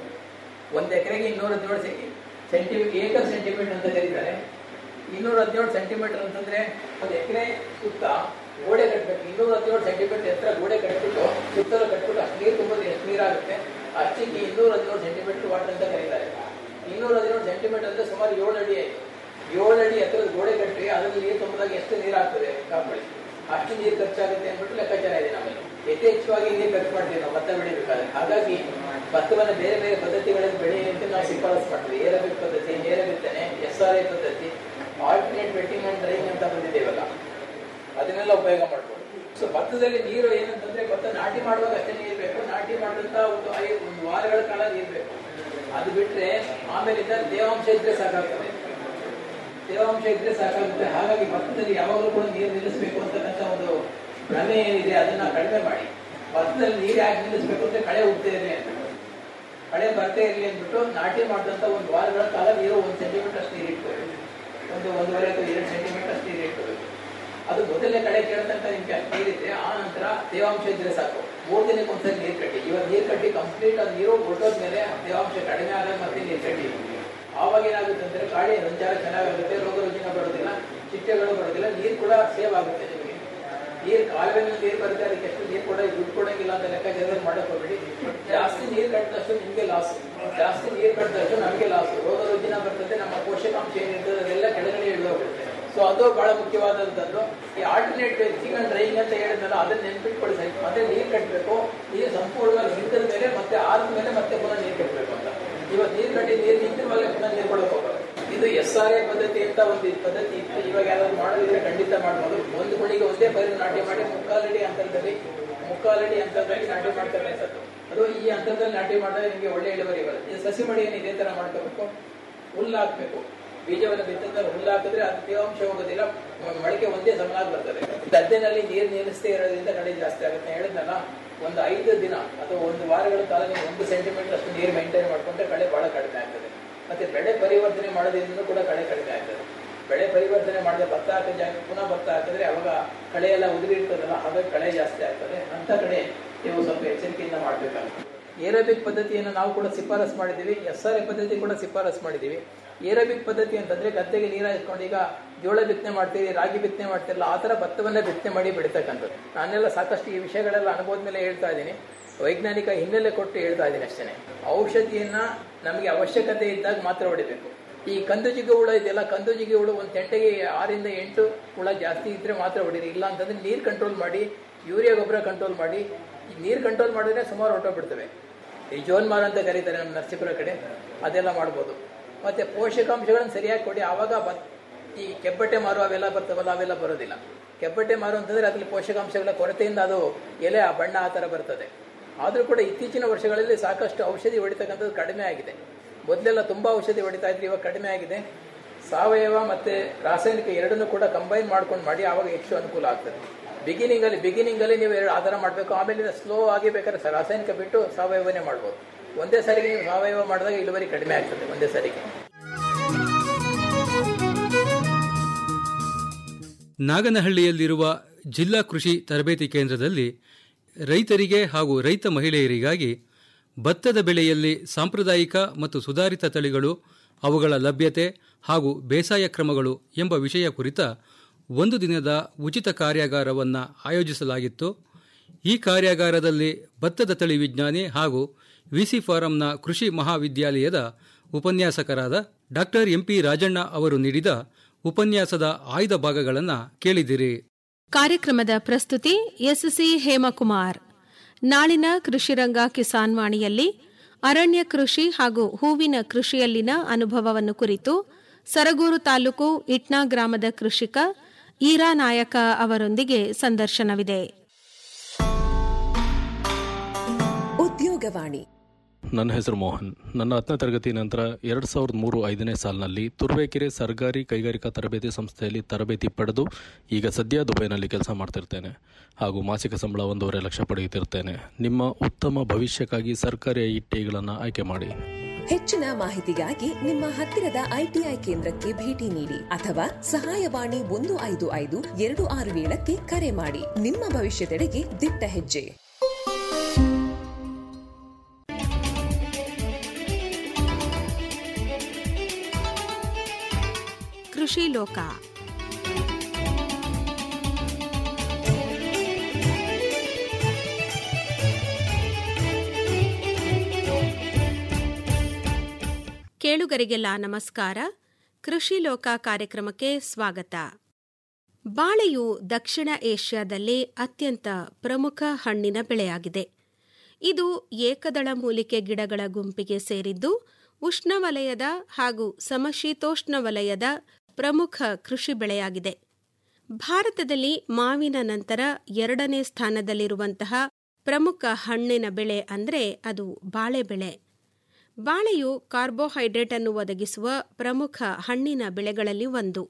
ಒಂದು ಎಕರೆಗೆ ಇನ್ನೂರ ಹದಿನೇಳು ಸೆಂಟಿಮೀಟರ್ ಏಕರ್ ಸೆಂಟಿಮೀಟರ್ ಅಂತ ಕರೀತಾರೆ ಇನ್ನೂರ ಹದಿನೇಳು ಸೆಂಟಿಮೀಟರ್ ಅಂತಂದ್ರೆ ಒಂದು ಎಕರೆ ಸುತ್ತ ಗೋಡೆ ಕಟ್ಟಬೇಕು ಇನ್ನೂರ ಹದಿನೇಳು ಸೆಂಟಿಮೀಟರ್ ಎತ್ತರ ಗೋಡೆ ಕಟ್ಬಿಟ್ಟು ಸುತ್ತಲೂ ಕಟ್ಬಿಟ್ಟು ಅಷ್ಟು ನೀರು ತುಂಬಿದ್ರೆ ಎಷ್ಟು ನೀರಾಗುತ್ತೆ ಅಷ್ಟಕ್ಕೆ ಇನ್ನೂರ ಹದಿನೇಳು ಸೆಂಟಿಮೀಟರ್ ವಾಟರ್ ಅಂತ ಕರೀತಾರೆ ಇನ್ನೂರ ಹದಿನೇಳು ಸೆಂಟಿಮೀಟರ್ ಅಂದ್ರೆ ಸುಮಾರು ಏಳು ಅಡಿ ಆಯ್ತು ಏಳು ಅಡಿ ಎತ್ತರದ ಗೋಡೆ ಕಟ್ಟಿ ಅದರಲ್ಲಿ ನೀರು ತುಂಬಿದಾಗ ಎಷ್ಟು ನೀರು ಆಗ್ತದೆ ಕಾಪಾಡಿ ಅಷ್ಟು ನೀರು ಖರ್ಚಾಗುತ್ತೆ ಅಂದ್ಬಿಟ್ಟು ಲೆಕ್ಕಾಚಾರ ಇದೆ ನಮ್ಮಲ್ಲಿ ಯಥೇಚ್ಛವಾಗಿ ನೀರು ಖರ್ಚು ಮಾಡ್ತೀವಿ ನಾವು ಭತ್ತ ಬೆಳಿಬೇಕಾದ್ರೆ ಹಾಗಾಗಿ ಭತ್ತವನ್ನು ಬೇರೆ ಬೇರೆ ಪದ್ಧತಿಗಳಲ್ಲಿ ಬೆಳೆ ಅಂತ ನಾವು ಶಿಫಾರಸು ಮಾಡ್ತೀವಿ ಏರಬಿಕ್ ಪದ್ಧತಿ ನೇರ ಬಿತ್ತನೆ ಎಸ್ ಆರ್ ಐ ಪದ್ಧತಿ ಆಲ್ಟರ್ನೇಟ್ ವೆಟ್ಟಿಂಗ್ ಅಂಡ್ ಡ್ರೈಯಿಂಗ್ ಅಂತ ಬಂದಿದೆ ಇವಾಗ ಅದನ್ನೆಲ್ಲ ಉಪಯೋಗ ಮಾಡ್ಬೋದು ಸೊ ಭತ್ತದಲ್ಲಿ ನೀರು ಏನಂತಂದ್ರೆ ಭತ್ತ ನಾಟಿ ಮಾಡುವಾಗ ಅಷ್ಟೇ ನೀರು ಬೇಕು ನಾಟಿ ಮಾಡಿದಂತ ಒಂದು ಐ ಒಂದು ವಾರಗಳ ಕಾಲ ನೀರು ಬೇಕು ಅದು ಬಿಟ್ರೆ ಆಮೇಲಿಂದ ತೇವಾಂಶ ಇದ್ರೆ ಸಾಕಾಗ್ತದೆ ತೇವಾಂಶ ಇದ್ರೆ ಸಾಕಾಗುತ್ತೆ ಹಾಗಾಗಿ ಭತ್ತದಲ್ಲಿ ಯಾವಾಗಲೂ ಕೂಡ ನೀರು ನಿಲ್ಲಿಸಬೇಕು ಅಂತಕ್ಕಂಥ ಒಂದು ಭ್ರಮೆ ಏನಿದೆ ಅದನ್ನ ಕಡಿಮೆ ಮಾಡಿ ಭತ್ತದಲ್ಲಿ ನೀರು ಯಾಕೆ ನಿಲ್ಲಿಸಬೇಕು ಅಂದ್ರೆ ಕಳೆ ಹೋಗ್ತಾ ಇರಲಿ ಅಂತ ಕಳೆ ಬರ್ತಾ ಇರಲಿ ಅಂದ್ಬಿಟ್ಟು ನಾಟಿ ಮಾಡಿದಂತ ಒಂದು ವಾರಗಳ ಕಾಲ ನೀರು ಒಂದು ಸೆಂಟಿಮೀಟರ್ ಅಷ್ಟು ನೀರು ಇಟ್ಕೋಬೇಕು ಒಂದು ಒಂದೂವರೆ ಅಥವಾ ಎರಡು ಸೆಂಟಿಮೀಟರ್ ಅಷ್ಟು ನೀರು ಇಟ್ಕೋಬೇಕು ಅದು ಮೊದಲನೇ ಕಡೆ ಕೇಳ್ತಂತ ನಿಮ್ಗೆ ನೀರಿದ್ರೆ ಆ ನಂತರ ತೇವಾಂಶ ಇದ್ರೆ ಸಾಕು ಮೂರು ದಿನಕ್ಕೆ ಒಂದ್ಸರಿ ನೀರು ಕಟ್ಟಿ ಇವಾಗ ನೀರು ಕಟ್ಟಿ ಕಂಪ್ಲೀಟ್ ಅದು ನೀರು ಹೊರಟೋದ್ಮೇಲೆ ತೇವಾಂಶ ಕಡಿಮೆ ಆದಾಗ ಮತ್ತೆ ನೀರು ಕಟ್ಟಿ ಆವಾಗ ಏನಾಗುತ್ತೆ ಅಂದ್ರೆ ಗಾಳಿ ಸಂಚಾರ ಚೆನ್ನಾಗಾಗುತ್ತೆ ರೋಗ ರುಜಿನ ಬರೋದಿಲ್ಲ ಚಿಟ್ಟೆಗಳು ಬರೋದಿಲ್ಲ ನೀರು ಕೂಡ ಸೇವ್ ಆಗುತ್ತೆ ನಿಮಗೆ ನೀರು ಕಾಲುವೆನಲ್ಲಿ ನೀರು ಬರುತ್ತೆ ಅದಕ್ಕೆ ಎಷ್ಟು ನೀರು ಕೊಡ ದುಡ್ಡು ಕೊಡಂಗಿಲ್ಲ ಅಂತ ಲೆಕ್ಕಾಚಾರ ಮಾಡಕ್ ಹೋಗ್ಬೇಡಿ ಜಾಸ್ತಿ ನೀರು ಕಟ್ಟಿದಷ್ಟು ನಿಮಗೆ ಲಾಸ್ ಜಾಸ್ತಿ ನೀರು ಕಟ್ಟಿದಷ್ಟು ನಮಗೆ ಲಾಸ್ ರೋಗ ರುಜಿನ ಬರ್ತದೆ ನಮ್ಮ ಪೋಷಕಾಂಶ ಏನಿರ್ತದೆ ಅದೆಲ್ಲ ಕೆಳಗಡೆ ಇಳಿದೋಗ್ಬಿಡುತ್ತೆ ಸೊ ಅದು ಬಹಳ ಮುಖ್ಯವಾದಂಥದ್ದು ಈ ಆಲ್ಟರ್ನೇಟ್ ವೆಚ್ಚಿಂಗ್ ಅಂಡ್ ಡ್ರೈಯಿಂಗ್ ಅಂತ ಹೇಳಿದ್ನಲ್ಲ ಅದನ್ನ ನೆನ್ಪಿಟ್ಕೊಳ್ಳಿ ಸರಿ ಮತ್ತೆ ನೀರು ಕಟ್ಟಬೇಕು ನೀರು ಸಂಪೂರ್ಣವಾಗಿ ನಿಂತಿದ ಮೇಲೆ ಮತ್ತೆ ಆದ ಮೇಲೆ ಮತ್ತೆ ಪುನಃ ನೀರು ಕಟ್ಟಬೇಕು ಅಂತ ಇವತ್ತು ನೀರು ಕಟ್ಟಿ ನೀರು ನಿಂತಿರುವಾಗ ಪುನಃ ನೀರು ಕೊಡೋಕೆ ಹೋಗೋದು ಇದು ಎಸ್ ಆರ್ ಎ ಪದ್ಧತಿ ಅಂತ ಒಂದು ಪದ್ಧತಿ ಇತ್ತು ಇವಾಗ ಯಾರಾದ್ರು ಮಾಡೋದಿದ್ರೆ ಖಂಡಿತ ಮಾಡ್ಬೋದು ಒಂದು ಗುಣಿಗೆ ಒಂದೇ ಪೈರು ನಾಟಿ ಮಾಡಿ ಮುಕ್ಕಾಲಡಿ ಅಂತರದಲ್ಲಿ ಮುಕ್ಕಾಲಡಿ ಅಂತರದಲ್ಲಿ ನಾಟಿ ಮಾಡ್ತಕ್ಕಂಥದ್ದು ಅದು ಈ ಅಂತರದಲ್ಲಿ ನಾಟಿ ಮಾಡಿದಾಗ ನಿಮಗೆ ಒಳ್ಳೆ ಇಳುವರಿ ಬರುತ್ತೆ ಈ ಸಸಿ ಮಡಿಯನ್ನು ಇದೇ ತರ ಮಾಡ್ಕೋಬೇಕು ಹುಲ್ಲು ಹಾಕ್ಬೇಕು ಬೀಜವನ್ನು ಬಿತ್ತಂದ್ರೆ ಹುಲ್ಲು ಹಾಕಿದ್ರೆ ಅದು ತೇವಾಂಶ ಹೋಗೋದಿಲ್ಲ ಮೊಳಕೆ ಒಂದೇ ಸಮನಾಗಿ ಬರ್ತದೆ ಗದ್ದೆನಲ್ಲಿ ನೀರು ನಿಲ್ಲಿಸದೇ ಇರೋದ್ರಿಂದ ಕಡೆ ಜಾಸ್ತಿ ಆಗುತ್ತೆ ಹೇಳಿದ್ನಲ್ಲ ಒಂದು ಐದು ದಿನ ಅಥವಾ ಒಂದು ವಾರಗಳ ಕಾಲ ನೀವು ಒಂದು ಸೆಂಟಿಮೀಟರ್ ಅಷ್ಟು ನೀರು ಮೇಂಟೈನ್ ಮಾಡ್ಕೊಂಡ್ರೆ ಕಳೆ ಬಹಳ ಕಡಿಮೆ ಆಗ್ತದೆ ಮತ್ತೆ ಬೆಳೆ ಪರಿವರ್ತನೆ ಮಾಡೋದ್ರಿಂದ ಕೂಡ ಕಳೆ ಕಡಿಮೆ ಆಗ್ತದೆ ಬೆಳೆ ಪರಿವರ್ತನೆ ಮಾಡಿದ ಭತ್ತ ಹಾಕಿದ ಜಾಗ ಪುನಃ ಭತ್ತ ಹಾಕಿದ್ರೆ ಅವಾಗ ಕಳೆ ಎಲ್ಲ ಉದುರಿ ಇರ್ತದಲ್ಲ ಹಾಗಾಗಿ ಕಳೆ ಜಾಸ್ತಿ ಆಗ್ತದೆ ಅಂತ ಕಡೆ ನೀವು ಸ್ವಲ್ಪ ಎಚ್ಚರಿಕೆಯಿಂದ ಮಾಡಬೇಕಾಗ್ತದೆ ಏರೋಬಿಕ್ ಪದ್ಧತಿಯನ್ನು ನಾವು ಕೂಡ ಶಿಫಾರಸ್ ಮಾಡಿದ್ದೀವಿ ಎಸ್ ಆರ್ ಎ ಪದ್ಧತಿ ಕೂಡ ಶಿಫಾರಸ್ ಮಾಡಿದ್ದೀವಿ ಏರೋಬಿಕ್ ಪದ್ಧತಿ ಅಂತಂದ್ರೆ ಗದ್ದೆಗೆ ನೀರು ಹಾಕೊಂಡು ಈಗ ಜೋಳ ಬಿತ್ತನೆ ಮಾಡ್ತೀವಿ ರಾಗಿ ಬಿತ್ತನೆ ಮಾಡ್ತಿರಲ್ಲ ಆ ಥರ ಭತ್ತವನ್ನೇ ಬಿತ್ತನೆ ಮಾಡಿ ಬೆಳಿತಕ್ಕಂಥದ್ದು ನಾನೆಲ್ಲ ಸಾಕಷ್ಟು ಈ ವಿಷಯಗಳೆಲ್ಲ ಅನುಭವದ ಮೇಲೆ ಹೇಳ್ತಾ ಇದ್ದೀನಿ ವೈಜ್ಞಾನಿಕ ಹಿನ್ನೆಲೆ ಕೊಟ್ಟು ಹೇಳ್ತಾ ಇದ್ದೀನಿ ಅಷ್ಟೇ ಔಷಧಿಯನ್ನ ನಮಗೆ ಅವಶ್ಯಕತೆ ಇದ್ದಾಗ ಮಾತ್ರ ಹೊಡಿಬೇಕು ಈ ಕಂದು ಜಿಗಿ ಹುಳ ಇದೆಯಲ್ಲ ಕಂದು ಜಿಗಿ ಹುಳು ಒಂದು ತೆಂಟೆಗೆ ಆರಿಂದ ಎಂಟು ಹುಳ ಜಾಸ್ತಿ ಇದ್ರೆ ಮಾತ್ರ ಹೊಡೀರಿ ಇಲ್ಲ ಅಂತಂದ್ರೆ ನೀರು ಕಂಟ್ರೋಲ್ ಮಾಡಿ ಯೂರಿಯಾ ಗೊಬ್ಬರ ಕಂಟ್ರೋಲ್ ಮಾಡಿ ಈ ನೀರು ಕಂಟ್ರೋಲ್ ಮಾಡಿದ್ರೆ ಸುಮಾರು ಹೊರಟೋಗ್ಬಿಡ್ತವೆ ಈ ಜೋನ್ಮಾರ್ ಅಂತ ಕರೀತಾರೆ ನಮ್ಮ ನರಸೀಪುರ ಕಡೆ ಅದೆಲ್ಲ ಮಾಡ್ಬೋದು ಮತ್ತೆ ಪೋಷಕಾಂಶಗಳನ್ನು ಸರಿಯಾಗಿ ಕೊಡಿ ಆವಾಗ ಬತ್ ಈ ಕೆಬ್ಬಟ್ಟೆ ಮಾರು ಅವೆಲ್ಲ ಬರ್ತವಲ್ಲ ಅವೆಲ್ಲ ಬರೋದಿಲ್ಲ ಕೆಬ್ಬಟ್ಟೆ ಮಾರು ಅಂತಂದ್ರೆ ಅದ್ರಲ್ಲಿ ಪೋಷಕಾಂಶಗಳ ಕೊರತೆಯಿಂದ ಅದು ಎಲೆ ಆ ಬಣ್ಣ ಆ ಥರ ಬರ್ತದೆ ಆದರೂ ಕೂಡ ಇತ್ತೀಚಿನ ವರ್ಷಗಳಲ್ಲಿ ಸಾಕಷ್ಟು ಔಷಧಿ ಹೊಡಿತಕ್ಕಂಥದ್ದು ಕಡಿಮೆ ಆಗಿದೆ ಮೊದಲೆಲ್ಲ ತುಂಬ ಔಷಧಿ ಹೊಡಿತಾ ಇದ್ರೆ ಇವಾಗ ಕಡಿಮೆ ಆಗಿದೆ ಸಾವಯವ ಮತ್ತೆ ರಾಸಾಯನಿಕ ಎರಡನ್ನೂ ಕೂಡ ಕಂಬೈನ್ ಮಾಡ್ಕೊಂಡು ಮಾಡಿ ಆವಾಗ ಹೆಚ್ಚು ಅನುಕೂಲ ಆಗ್ತದೆ ಬಿಗಿನಿಂಗ್ ಅಲ್ಲಿ ಬಿಗಿನಿಂಗ್ ಅಲ್ಲಿ ನೀವು ಎರಡು ಆಧಾರ ಮಾಡಬೇಕು ಆಮೇಲೆ ಸ್ಲೋ ಆಗಿ ಬೇಕಾದ್ರೆ ರಾಸಾಯನಿಕ ಬಿಟ್ಟು ಸಾವಯವನೇ ಮಾಡ್ಬೋದು ಒಂದೇ ಸಾರಿಗೆ ನೀವು ಸಾವಯವ ಮಾಡಿದಾಗ ಇಳುವರಿ ಕಡಿಮೆ ಆಗ್ತದೆ ಒಂದೇ ಸಾರಿಗೆ ನಾಗನಹಳ್ಳಿಯಲ್ಲಿರುವ ಜಿಲ್ಲಾ ಕೃಷಿ ತರಬೇತಿ ಕೇಂದ್ರದಲ್ಲಿ ರೈತರಿಗೆ ಹಾಗೂ ರೈತ ಮಹಿಳೆಯರಿಗಾಗಿ ಭತ್ತದ ಬೆಳೆಯಲ್ಲಿ ಸಾಂಪ್ರದಾಯಿಕ ಮತ್ತು ಸುಧಾರಿತ ತಳಿಗಳು ಅವುಗಳ ಲಭ್ಯತೆ ಹಾಗೂ ಬೇಸಾಯ ಕ್ರಮಗಳು ಎಂಬ ವಿಷಯ ಕುರಿತ ಒಂದು ದಿನದ ಉಚಿತ ಕಾರ್ಯಾಗಾರವನ್ನು ಆಯೋಜಿಸಲಾಗಿತ್ತು ಈ ಕಾರ್ಯಾಗಾರದಲ್ಲಿ ಭತ್ತದ ತಳಿ ವಿಜ್ಞಾನಿ ಹಾಗೂ ವಿಸಿ ಫಾರಂನ ಕೃಷಿ ಮಹಾವಿದ್ಯಾಲಯದ ಉಪನ್ಯಾಸಕರಾದ ಡಾಕ್ಟರ್ ಎಂಪಿ ರಾಜಣ್ಣ ಅವರು ನೀಡಿದ ಉಪನ್ಯಾಸದ ಆಯ್ದ ಭಾಗಗಳನ್ನು ಕೇಳಿದಿರಿ ಕಾರ್ಯಕ್ರಮದ ಪ್ರಸ್ತುತಿ ಎಸ್ಸಿ ಹೇಮಕುಮಾರ್ ನಾಳಿನ ಕೃಷಿರಂಗ ಕಿಸಾನ್ ವಾಣಿಯಲ್ಲಿ ಅರಣ್ಯ ಕೃಷಿ ಹಾಗೂ ಹೂವಿನ ಕೃಷಿಯಲ್ಲಿನ ಅನುಭವವನ್ನು ಕುರಿತು ಸರಗೂರು ತಾಲೂಕು ಇಟ್ನಾ ಗ್ರಾಮದ ಕೃಷಿಕ ಈರಾ ನಾಯಕ ಅವರೊಂದಿಗೆ ಸಂದರ್ಶನವಿದೆ ಉದ್ಯೋಗವಾಣಿ ನನ್ನ ಹೆಸರು ಮೋಹನ್ ನನ್ನ ಹತ್ತನೇ ತರಗತಿ ನಂತರ ಎರಡು ಸಾವಿರದ ಮೂರು ಐದನೇ ಸಾಲಿನಲ್ಲಿ ತುರುವೇಕೆರೆ ಸರ್ಕಾರಿ ಕೈಗಾರಿಕಾ ತರಬೇತಿ ಸಂಸ್ಥೆಯಲ್ಲಿ ತರಬೇತಿ ಪಡೆದು ಈಗ ಸದ್ಯ ದುಬೈನಲ್ಲಿ ಕೆಲಸ ಮಾಡ್ತಿರ್ತೇನೆ ಹಾಗೂ ಮಾಸಿಕ ಸಂಬಳ ಒಂದೂವರೆ ಲಕ್ಷ ಪಡೆಯುತ್ತಿರ್ತೇನೆ ನಿಮ್ಮ ಉತ್ತಮ ಭವಿಷ್ಯಕ್ಕಾಗಿ ಸರ್ಕಾರಿ ಐಟಿಗಳನ್ನು ಆಯ್ಕೆ ಮಾಡಿ ಹೆಚ್ಚಿನ ಮಾಹಿತಿಗಾಗಿ ನಿಮ್ಮ ಹತ್ತಿರದ ಐಟಿಐ ಕೇಂದ್ರಕ್ಕೆ ಭೇಟಿ ನೀಡಿ ಅಥವಾ ಸಹಾಯವಾಣಿ ಒಂದು ಐದು ಐದು ಎರಡು ಆರು ಏಳಕ್ಕೆ ಕರೆ ಮಾಡಿ ನಿಮ್ಮ ಭವಿಷ್ಯದೆಡೆಗೆ ದಿಟ್ಟ ಹೆಜ್ಜೆ ಕೃಷಿ ಲೋಕ ಕೇಳುಗರಿಗೆಲ್ಲ ನಮಸ್ಕಾರ ಕೃಷಿ ಲೋಕ ಕಾರ್ಯಕ್ರಮಕ್ಕೆ ಸ್ವಾಗತ ಬಾಳೆಯು ದಕ್ಷಿಣ ಏಷ್ಯಾದಲ್ಲಿ ಅತ್ಯಂತ ಪ್ರಮುಖ ಹಣ್ಣಿನ ಬೆಳೆಯಾಗಿದೆ ಇದು ಏಕದಳ ಮೂಲಿಕೆ ಗಿಡಗಳ ಗುಂಪಿಗೆ ಸೇರಿದ್ದು ಉಷ್ಣವಲಯದ ಹಾಗೂ ಸಮಶೀತೋಷ್ಣ ವಲಯದ ಪ್ರಮುಖ ಕೃಷಿ ಬೆಳೆಯಾಗಿದೆ ಭಾರತದಲ್ಲಿ ಮಾವಿನ ನಂತರ ಎರಡನೇ ಸ್ಥಾನದಲ್ಲಿರುವಂತಹ ಪ್ರಮುಖ ಹಣ್ಣಿನ ಬೆಳೆ ಅಂದರೆ ಅದು ಬಾಳೆ ಬೆಳೆ ಬಾಳೆಯು ಕಾರ್ಬೋಹೈಡ್ರೇಟ್ ಅನ್ನು ಒದಗಿಸುವ ಪ್ರಮುಖ ಹಣ್ಣಿನ ಬೆಳೆಗಳಲ್ಲಿ ಒಂದು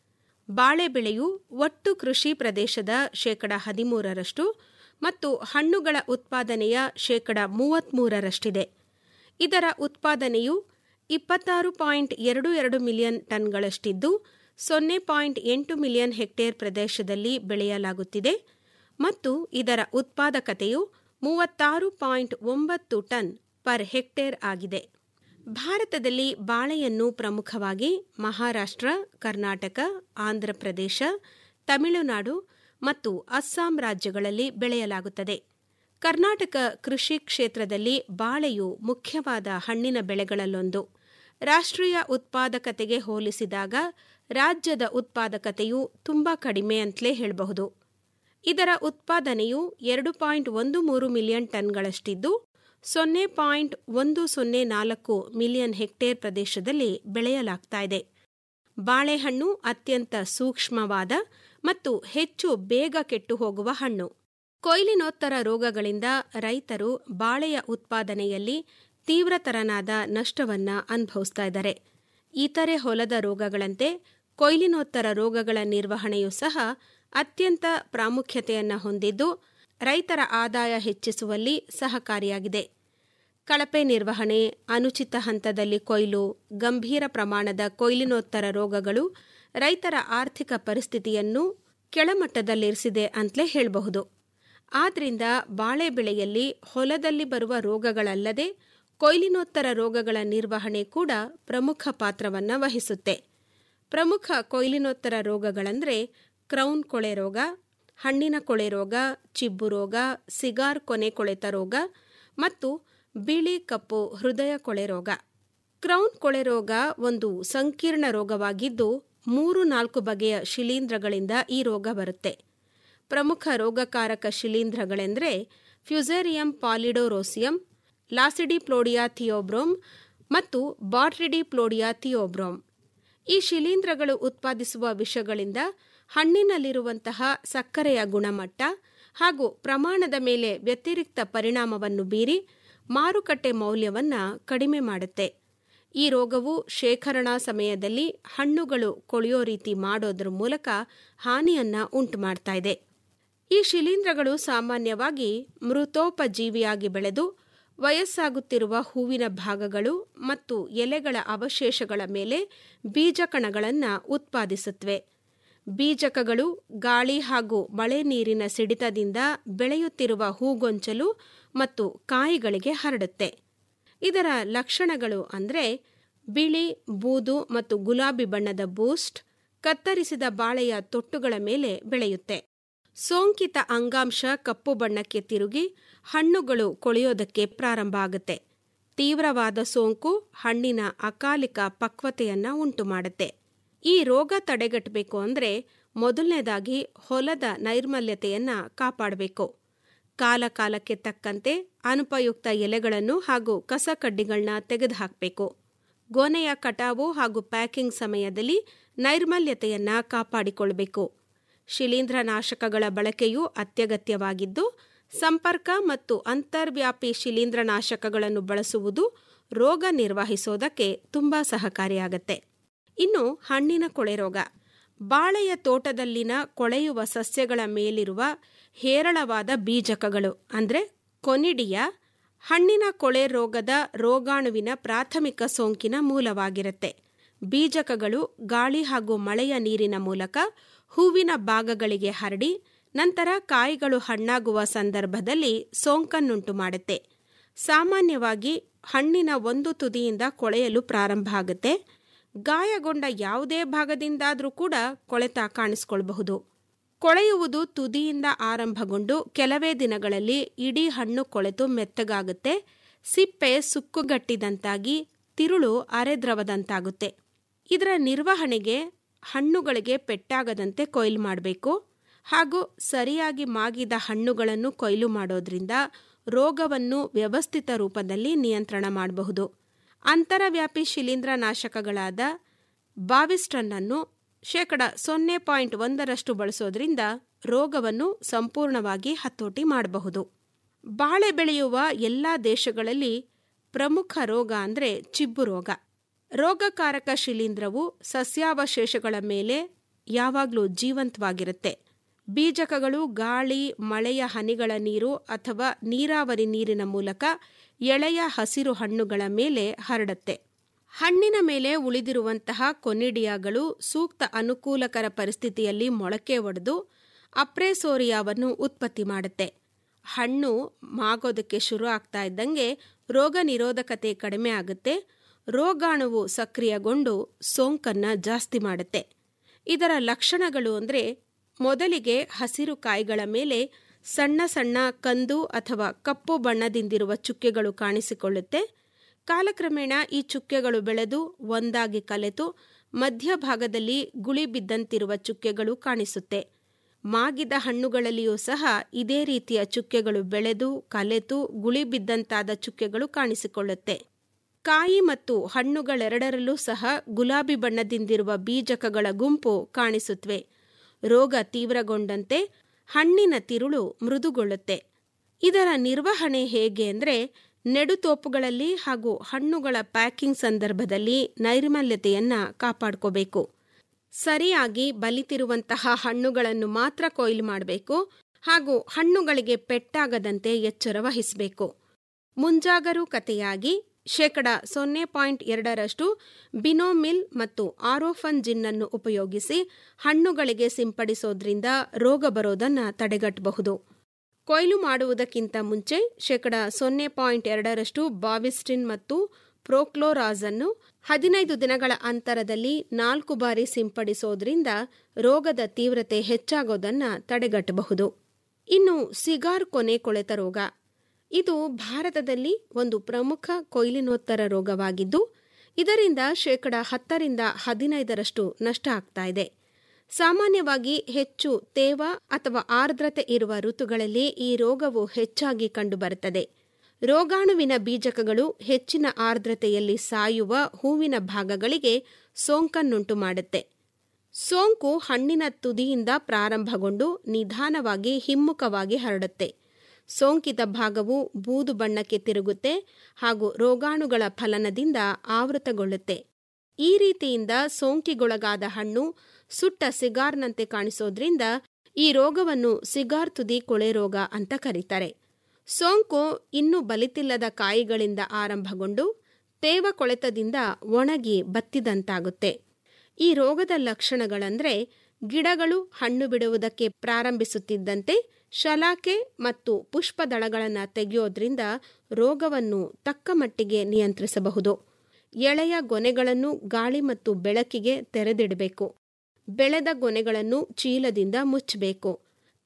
ಬಾಳೆ ಬೆಳೆಯು ಒಟ್ಟು ಕೃಷಿ ಪ್ರದೇಶದ ಶೇಕಡ ಹದಿಮೂರರಷ್ಟು ಮತ್ತು ಹಣ್ಣುಗಳ ಉತ್ಪಾದನೆಯ ಶೇಕಡ ಮೂವತ್ಮೂರರಷ್ಟಿದೆ ಇದರ ಉತ್ಪಾದನೆಯು ಇಪ್ಪತ್ತಾರು ಪಾಯಿಂಟ್ ಎರಡು ಎರಡು ಮಿಲಿಯನ್ ಟನ್ಗಳಷ್ಟಿದ್ದು ಸೊನ್ನೆ ಪಾಯಿಂಟ್ ಎಂಟು ಮಿಲಿಯನ್ ಹೆಕ್ಟೇರ್ ಪ್ರದೇಶದಲ್ಲಿ ಬೆಳೆಯಲಾಗುತ್ತಿದೆ ಮತ್ತು ಇದರ ಉತ್ಪಾದಕತೆಯು ಮೂವತ್ತಾರು ಪಾಯಿಂಟ್ ಒಂಬತ್ತು ಟನ್ ಪರ್ ಹೆಕ್ಟೇರ್ ಆಗಿದೆ ಭಾರತದಲ್ಲಿ ಬಾಳೆಯನ್ನು ಪ್ರಮುಖವಾಗಿ ಮಹಾರಾಷ್ಟ್ರ ಕರ್ನಾಟಕ ಆಂಧ್ರಪ್ರದೇಶ ತಮಿಳುನಾಡು ಮತ್ತು ಅಸ್ಸಾಂ ರಾಜ್ಯಗಳಲ್ಲಿ ಬೆಳೆಯಲಾಗುತ್ತದೆ ಕರ್ನಾಟಕ ಕೃಷಿ ಕ್ಷೇತ್ರದಲ್ಲಿ ಬಾಳೆಯು ಮುಖ್ಯವಾದ ಹಣ್ಣಿನ ಬೆಳೆಗಳಲ್ಲೊಂದು ರಾಷ್ಟ್ರೀಯ ಉತ್ಪಾದಕತೆಗೆ ಹೋಲಿಸಿದಾಗ ರಾಜ್ಯದ ಉತ್ಪಾದಕತೆಯು ತುಂಬಾ ಕಡಿಮೆ ಅಂತಲೇ ಹೇಳಬಹುದು ಇದರ ಉತ್ಪಾದನೆಯು ಎರಡು ಪಾಯಿಂಟ್ ಒಂದು ಮೂರು ಮಿಲಿಯನ್ ಟನ್ಗಳಷ್ಟಿದ್ದು ಸೊನ್ನೆ ಪಾಯಿಂಟ್ ಒಂದು ಸೊನ್ನೆ ನಾಲ್ಕು ಮಿಲಿಯನ್ ಹೆಕ್ಟೇರ್ ಪ್ರದೇಶದಲ್ಲಿ ಬೆಳೆಯಲಾಗ್ತಾ ಇದೆ ಬಾಳೆಹಣ್ಣು ಅತ್ಯಂತ ಸೂಕ್ಷ್ಮವಾದ ಮತ್ತು ಹೆಚ್ಚು ಬೇಗ ಕೆಟ್ಟು ಹೋಗುವ ಹಣ್ಣು ಕೊಯ್ಲಿನೋತ್ತರ ರೋಗಗಳಿಂದ ರೈತರು ಬಾಳೆಯ ಉತ್ಪಾದನೆಯಲ್ಲಿ ತೀವ್ರತರನಾದ ನಷ್ಟವನ್ನ ಅನುಭವಿಸ್ತಾ ಇದ್ದಾರೆ ಇತರೆ ಹೊಲದ ರೋಗಗಳಂತೆ ಕೊಯ್ಲಿನೋತ್ತರ ರೋಗಗಳ ನಿರ್ವಹಣೆಯೂ ಸಹ ಅತ್ಯಂತ ಪ್ರಾಮುಖ್ಯತೆಯನ್ನು ಹೊಂದಿದ್ದು ರೈತರ ಆದಾಯ ಹೆಚ್ಚಿಸುವಲ್ಲಿ ಸಹಕಾರಿಯಾಗಿದೆ ಕಳಪೆ ನಿರ್ವಹಣೆ ಅನುಚಿತ ಹಂತದಲ್ಲಿ ಕೊಯ್ಲು ಗಂಭೀರ ಪ್ರಮಾಣದ ಕೊಯ್ಲಿನೋತ್ತರ ರೋಗಗಳು ರೈತರ ಆರ್ಥಿಕ ಪರಿಸ್ಥಿತಿಯನ್ನು ಕೆಳಮಟ್ಟದಲ್ಲಿರಿಸಿದೆ ಅಂತಲೇ ಹೇಳಬಹುದು ಆದ್ರಿಂದ ಬಾಳೆ ಬೆಳೆಯಲ್ಲಿ ಹೊಲದಲ್ಲಿ ಬರುವ ರೋಗಗಳಲ್ಲದೆ ಕೊಯ್ಲಿನೋತ್ತರ ರೋಗಗಳ ನಿರ್ವಹಣೆ ಕೂಡ ಪ್ರಮುಖ ಪಾತ್ರವನ್ನು ವಹಿಸುತ್ತೆ ಪ್ರಮುಖ ಕೊಯ್ಲಿನೋತ್ತರ ರೋಗಗಳಂದ್ರೆ ಕ್ರೌನ್ ಕೊಳೆ ರೋಗ ಹಣ್ಣಿನ ಕೊಳೆ ರೋಗ ಚಿಬ್ಬು ರೋಗ ಸಿಗಾರ್ ಕೊನೆ ಕೊಳೆತ ರೋಗ ಮತ್ತು ಬಿಳಿ ಕಪ್ಪು ಹೃದಯ ಕೊಳೆ ರೋಗ ಕ್ರೌನ್ ಕೊಳೆ ರೋಗ ಒಂದು ಸಂಕೀರ್ಣ ರೋಗವಾಗಿದ್ದು ಮೂರು ನಾಲ್ಕು ಬಗೆಯ ಶಿಲೀಂಧ್ರಗಳಿಂದ ಈ ರೋಗ ಬರುತ್ತೆ ಪ್ರಮುಖ ರೋಗಕಾರಕ ಶಿಲೀಂಧ್ರಗಳೆಂದರೆ ಫ್ಯುಸೇರಿಯಂ ಪಾಲಿಡೋರೋಸಿಯಂ ಲಾಸಿಡಿಪ್ಲೋಡಿಯಾ ಥಿಯೋಬ್ರೋಮ್ ಮತ್ತು ಬಾಟ್ರಿಡಿಪ್ಲೋಡಿಯಾ ಥಿಯೋಬ್ರೋಮ್ ಈ ಶಿಲೀಂಧ್ರಗಳು ಉತ್ಪಾದಿಸುವ ವಿಷಗಳಿಂದ ಹಣ್ಣಿನಲ್ಲಿರುವಂತಹ ಸಕ್ಕರೆಯ ಗುಣಮಟ್ಟ ಹಾಗೂ ಪ್ರಮಾಣದ ಮೇಲೆ ವ್ಯತಿರಿಕ್ತ ಪರಿಣಾಮವನ್ನು ಬೀರಿ ಮಾರುಕಟ್ಟೆ ಮೌಲ್ಯವನ್ನು ಕಡಿಮೆ ಮಾಡುತ್ತೆ ಈ ರೋಗವು ಶೇಖರಣಾ ಸಮಯದಲ್ಲಿ ಹಣ್ಣುಗಳು ಕೊಳೆಯೋ ರೀತಿ ಮಾಡೋದ್ರ ಮೂಲಕ ಹಾನಿಯನ್ನ ಉಂಟು ಮಾಡ್ತಾ ಇದೆ ಈ ಶಿಲೀಂಧ್ರಗಳು ಸಾಮಾನ್ಯವಾಗಿ ಮೃತೋಪಜೀವಿಯಾಗಿ ಬೆಳೆದು ವಯಸ್ಸಾಗುತ್ತಿರುವ ಹೂವಿನ ಭಾಗಗಳು ಮತ್ತು ಎಲೆಗಳ ಅವಶೇಷಗಳ ಮೇಲೆ ಬೀಜಕಣಗಳನ್ನು ಉತ್ಪಾದಿಸುತ್ತವೆ ಬೀಜಕಗಳು ಗಾಳಿ ಹಾಗೂ ಮಳೆ ನೀರಿನ ಸಿಡಿತದಿಂದ ಬೆಳೆಯುತ್ತಿರುವ ಹೂಗೊಂಚಲು ಮತ್ತು ಕಾಯಿಗಳಿಗೆ ಹರಡುತ್ತೆ ಇದರ ಲಕ್ಷಣಗಳು ಅಂದರೆ ಬಿಳಿ ಬೂದು ಮತ್ತು ಗುಲಾಬಿ ಬಣ್ಣದ ಬೂಸ್ಟ್ ಕತ್ತರಿಸಿದ ಬಾಳೆಯ ತೊಟ್ಟುಗಳ ಮೇಲೆ ಬೆಳೆಯುತ್ತೆ ಸೋಂಕಿತ ಅಂಗಾಂಶ ಕಪ್ಪು ಬಣ್ಣಕ್ಕೆ ತಿರುಗಿ ಹಣ್ಣುಗಳು ಕೊಳೆಯೋದಕ್ಕೆ ಪ್ರಾರಂಭ ಆಗುತ್ತೆ ತೀವ್ರವಾದ ಸೋಂಕು ಹಣ್ಣಿನ ಅಕಾಲಿಕ ಪಕ್ವತೆಯನ್ನ ಉಂಟು ಮಾಡುತ್ತೆ ಈ ರೋಗ ತಡೆಗಟ್ಟಬೇಕು ಅಂದರೆ ಮೊದಲನೇದಾಗಿ ಹೊಲದ ನೈರ್ಮಲ್ಯತೆಯನ್ನ ಕಾಪಾಡಬೇಕು ಕಾಲ ಕಾಲಕ್ಕೆ ತಕ್ಕಂತೆ ಅನುಪಯುಕ್ತ ಎಲೆಗಳನ್ನು ಹಾಗೂ ಕಸ ಕಡ್ಡಿಗಳನ್ನ ತೆಗೆದುಹಾಕಬೇಕು ಗೊನೆಯ ಕಟಾವು ಹಾಗೂ ಪ್ಯಾಕಿಂಗ್ ಸಮಯದಲ್ಲಿ ನೈರ್ಮಲ್ಯತೆಯನ್ನ ಕಾಪಾಡಿಕೊಳ್ಬೇಕು ಶಿಲೀಂಧ್ರನಾಶಕಗಳ ಬಳಕೆಯು ಅತ್ಯಗತ್ಯವಾಗಿದ್ದು ಸಂಪರ್ಕ ಮತ್ತು ಅಂತರ್ವ್ಯಾಪಿ ಶಿಲೀಂಧ್ರನಾಶಕಗಳನ್ನು ಬಳಸುವುದು ರೋಗ ನಿರ್ವಹಿಸೋದಕ್ಕೆ ತುಂಬ ಸಹಕಾರಿಯಾಗತ್ತೆ ಇನ್ನು ಹಣ್ಣಿನ ಕೊಳೆ ರೋಗ ಬಾಳೆಯ ತೋಟದಲ್ಲಿನ ಕೊಳೆಯುವ ಸಸ್ಯಗಳ ಮೇಲಿರುವ ಹೇರಳವಾದ ಬೀಜಕಗಳು ಅಂದರೆ ಕೊನಿಡಿಯ ಹಣ್ಣಿನ ಕೊಳೆ ರೋಗದ ರೋಗಾಣುವಿನ ಪ್ರಾಥಮಿಕ ಸೋಂಕಿನ ಮೂಲವಾಗಿರುತ್ತೆ ಬೀಜಕಗಳು ಗಾಳಿ ಹಾಗೂ ಮಳೆಯ ನೀರಿನ ಮೂಲಕ ಹೂವಿನ ಭಾಗಗಳಿಗೆ ಹರಡಿ ನಂತರ ಕಾಯಿಗಳು ಹಣ್ಣಾಗುವ ಸಂದರ್ಭದಲ್ಲಿ ಸೋಂಕನ್ನುಂಟು ಮಾಡುತ್ತೆ ಸಾಮಾನ್ಯವಾಗಿ ಹಣ್ಣಿನ ಒಂದು ತುದಿಯಿಂದ ಕೊಳೆಯಲು ಪ್ರಾರಂಭ ಆಗುತ್ತೆ ಗಾಯಗೊಂಡ ಯಾವುದೇ ಭಾಗದಿಂದಾದರೂ ಕೂಡ ಕೊಳೆತ ಕಾಣಿಸ್ಕೊಳ್ಬಹುದು ಕೊಳೆಯುವುದು ತುದಿಯಿಂದ ಆರಂಭಗೊಂಡು ಕೆಲವೇ ದಿನಗಳಲ್ಲಿ ಇಡೀ ಹಣ್ಣು ಕೊಳೆತು ಮೆತ್ತಗಾಗುತ್ತೆ ಸಿಪ್ಪೆ ಸುಕ್ಕುಗಟ್ಟಿದಂತಾಗಿ ತಿರುಳು ಅರೆದ್ರವದಂತಾಗುತ್ತೆ ಇದರ ನಿರ್ವಹಣೆಗೆ ಹಣ್ಣುಗಳಿಗೆ ಪೆಟ್ಟಾಗದಂತೆ ಕೊಯ್ಲು ಮಾಡಬೇಕು ಹಾಗೂ ಸರಿಯಾಗಿ ಮಾಗಿದ ಹಣ್ಣುಗಳನ್ನು ಕೊಯ್ಲು ಮಾಡೋದ್ರಿಂದ ರೋಗವನ್ನು ವ್ಯವಸ್ಥಿತ ರೂಪದಲ್ಲಿ ನಿಯಂತ್ರಣ ಮಾಡಬಹುದು ಅಂತರವ್ಯಾಪಿ ಶಿಲೀಂಧ್ರನಾಶಕಗಳಾದ ಬಾವಿಸ್ಟ್ರನ್ನನ್ನು ಶೇಕಡ ಸೊನ್ನೆ ಪಾಯಿಂಟ್ ಒಂದರಷ್ಟು ಬಳಸೋದ್ರಿಂದ ರೋಗವನ್ನು ಸಂಪೂರ್ಣವಾಗಿ ಹತೋಟಿ ಮಾಡಬಹುದು ಬಾಳೆ ಬೆಳೆಯುವ ಎಲ್ಲ ದೇಶಗಳಲ್ಲಿ ಪ್ರಮುಖ ರೋಗ ಅಂದರೆ ಚಿಬ್ಬು ರೋಗ ರೋಗಕಾರಕ ಶಿಲೀಂಧ್ರವು ಸಸ್ಯಾವಶೇಷಗಳ ಮೇಲೆ ಯಾವಾಗಲೂ ಜೀವಂತವಾಗಿರುತ್ತೆ ಬೀಜಕಗಳು ಗಾಳಿ ಮಳೆಯ ಹನಿಗಳ ನೀರು ಅಥವಾ ನೀರಾವರಿ ನೀರಿನ ಮೂಲಕ ಎಳೆಯ ಹಸಿರು ಹಣ್ಣುಗಳ ಮೇಲೆ ಹರಡುತ್ತೆ ಹಣ್ಣಿನ ಮೇಲೆ ಉಳಿದಿರುವಂತಹ ಕೊನಿಡಿಯಾಗಳು ಸೂಕ್ತ ಅನುಕೂಲಕರ ಪರಿಸ್ಥಿತಿಯಲ್ಲಿ ಮೊಳಕೆ ಒಡೆದು ಅಪ್ರೆಸೋರಿಯಾವನ್ನು ಉತ್ಪತ್ತಿ ಮಾಡುತ್ತೆ ಹಣ್ಣು ಮಾಗೋದಕ್ಕೆ ಶುರು ಆಗ್ತಾ ಇದ್ದಂಗೆ ರೋಗ ನಿರೋಧಕತೆ ಕಡಿಮೆ ಆಗುತ್ತೆ ರೋಗಾಣುವು ಸಕ್ರಿಯಗೊಂಡು ಸೋಂಕನ್ನ ಜಾಸ್ತಿ ಮಾಡುತ್ತೆ ಇದರ ಲಕ್ಷಣಗಳು ಅಂದರೆ ಮೊದಲಿಗೆ ಹಸಿರು ಕಾಯಿಗಳ ಮೇಲೆ ಸಣ್ಣ ಸಣ್ಣ ಕಂದು ಅಥವಾ ಕಪ್ಪು ಬಣ್ಣದಿಂದಿರುವ ಚುಕ್ಕೆಗಳು ಕಾಣಿಸಿಕೊಳ್ಳುತ್ತೆ ಕಾಲಕ್ರಮೇಣ ಈ ಚುಕ್ಕೆಗಳು ಬೆಳೆದು ಒಂದಾಗಿ ಕಲೆತು ಮಧ್ಯಭಾಗದಲ್ಲಿ ಗುಳಿ ಬಿದ್ದಂತಿರುವ ಚುಕ್ಕೆಗಳು ಕಾಣಿಸುತ್ತೆ ಮಾಗಿದ ಹಣ್ಣುಗಳಲ್ಲಿಯೂ ಸಹ ಇದೇ ರೀತಿಯ ಚುಕ್ಕೆಗಳು ಬೆಳೆದು ಕಲೆತು ಗುಳಿ ಬಿದ್ದಂತಾದ ಚುಕ್ಕೆಗಳು ಕಾಣಿಸಿಕೊಳ್ಳುತ್ತೆ ಕಾಯಿ ಮತ್ತು ಹಣ್ಣುಗಳೆರಡರಲ್ಲೂ ಸಹ ಗುಲಾಬಿ ಬಣ್ಣದಿಂದಿರುವ ಬೀಜಕಗಳ ಗುಂಪು ಕಾಣಿಸುತ್ತವೆ ರೋಗ ತೀವ್ರಗೊಂಡಂತೆ ಹಣ್ಣಿನ ತಿರುಳು ಮೃದುಗೊಳ್ಳುತ್ತೆ ಇದರ ನಿರ್ವಹಣೆ ಹೇಗೆ ಅಂದರೆ ನೆಡುತೋಪುಗಳಲ್ಲಿ ಹಾಗೂ ಹಣ್ಣುಗಳ ಪ್ಯಾಕಿಂಗ್ ಸಂದರ್ಭದಲ್ಲಿ ನೈರ್ಮಲ್ಯತೆಯನ್ನ ಕಾಪಾಡ್ಕೋಬೇಕು ಸರಿಯಾಗಿ ಬಲಿತಿರುವಂತಹ ಹಣ್ಣುಗಳನ್ನು ಮಾತ್ರ ಕೊಯ್ಲು ಮಾಡಬೇಕು ಹಾಗೂ ಹಣ್ಣುಗಳಿಗೆ ಪೆಟ್ಟಾಗದಂತೆ ಎಚ್ಚರ ವಹಿಸಬೇಕು ಮುಂಜಾಗರೂಕತೆಯಾಗಿ ಶೇಕಡ ಸೊನ್ನೆ ಪಾಯಿಂಟ್ ಎರಡರಷ್ಟು ಬಿನೋಮಿಲ್ ಮತ್ತು ಆರೋಫನ್ ಜಿನ್ನನ್ನು ಉಪಯೋಗಿಸಿ ಹಣ್ಣುಗಳಿಗೆ ಸಿಂಪಡಿಸೋದ್ರಿಂದ ರೋಗ ಬರೋದನ್ನು ತಡೆಗಟ್ಟಬಹುದು ಕೊಯ್ಲು ಮಾಡುವುದಕ್ಕಿಂತ ಮುಂಚೆ ಶೇಕಡ ಸೊನ್ನೆ ಪಾಯಿಂಟ್ ಎರಡರಷ್ಟು ಬಾವಿಸ್ಟಿನ್ ಮತ್ತು ಪ್ರೋಕ್ಲೋರಾಜನ್ನು ಹದಿನೈದು ದಿನಗಳ ಅಂತರದಲ್ಲಿ ನಾಲ್ಕು ಬಾರಿ ಸಿಂಪಡಿಸೋದ್ರಿಂದ ರೋಗದ ತೀವ್ರತೆ ಹೆಚ್ಚಾಗೋದನ್ನು ತಡೆಗಟ್ಟಬಹುದು ಇನ್ನು ಸಿಗಾರ್ ಕೊನೆ ಕೊಳೆತ ರೋಗ ಇದು ಭಾರತದಲ್ಲಿ ಒಂದು ಪ್ರಮುಖ ಕೊಯ್ಲಿನೋತ್ತರ ರೋಗವಾಗಿದ್ದು ಇದರಿಂದ ಶೇಕಡ ಹತ್ತರಿಂದ ಹದಿನೈದರಷ್ಟು ನಷ್ಟ ಆಗ್ತಾ ಇದೆ ಸಾಮಾನ್ಯವಾಗಿ ಹೆಚ್ಚು ತೇವ ಅಥವಾ ಆರ್ದ್ರತೆ ಇರುವ ಋತುಗಳಲ್ಲಿ ಈ ರೋಗವು ಹೆಚ್ಚಾಗಿ ಕಂಡುಬರುತ್ತದೆ ರೋಗಾಣುವಿನ ಬೀಜಕಗಳು ಹೆಚ್ಚಿನ ಆರ್ದ್ರತೆಯಲ್ಲಿ ಸಾಯುವ ಹೂವಿನ ಭಾಗಗಳಿಗೆ ಸೋಂಕನ್ನುಂಟು ಮಾಡುತ್ತೆ ಸೋಂಕು ಹಣ್ಣಿನ ತುದಿಯಿಂದ ಪ್ರಾರಂಭಗೊಂಡು ನಿಧಾನವಾಗಿ ಹಿಮ್ಮುಖವಾಗಿ ಹರಡುತ್ತೆ ಸೋಂಕಿತ ಭಾಗವು ಬೂದು ಬಣ್ಣಕ್ಕೆ ತಿರುಗುತ್ತೆ ಹಾಗೂ ರೋಗಾಣುಗಳ ಫಲನದಿಂದ ಆವೃತಗೊಳ್ಳುತ್ತೆ ಈ ರೀತಿಯಿಂದ ಸೋಂಕಿಗೊಳಗಾದ ಹಣ್ಣು ಸುಟ್ಟ ಸಿಗಾರ್ನಂತೆ ಕಾಣಿಸೋದ್ರಿಂದ ಈ ರೋಗವನ್ನು ಸಿಗಾರ್ ತುದಿ ಕೊಳೆ ರೋಗ ಅಂತ ಕರೀತಾರೆ ಸೋಂಕು ಇನ್ನೂ ಬಲಿತಿಲ್ಲದ ಕಾಯಿಗಳಿಂದ ಆರಂಭಗೊಂಡು ತೇವ ಕೊಳೆತದಿಂದ ಒಣಗಿ ಬತ್ತಿದಂತಾಗುತ್ತೆ ಈ ರೋಗದ ಲಕ್ಷಣಗಳಂದ್ರೆ ಗಿಡಗಳು ಹಣ್ಣು ಬಿಡುವುದಕ್ಕೆ ಪ್ರಾರಂಭಿಸುತ್ತಿದ್ದಂತೆ ಶಲಾಕೆ ಮತ್ತು ಪುಷ್ಪದಳಗಳನ್ನು ತೆಗೆಯೋದ್ರಿಂದ ರೋಗವನ್ನು ತಕ್ಕ ಮಟ್ಟಿಗೆ ನಿಯಂತ್ರಿಸಬಹುದು ಎಳೆಯ ಗೊನೆಗಳನ್ನು ಗಾಳಿ ಮತ್ತು ಬೆಳಕಿಗೆ ತೆರೆದಿಡಬೇಕು ಬೆಳೆದ ಗೊನೆಗಳನ್ನು ಚೀಲದಿಂದ ಮುಚ್ಚಬೇಕು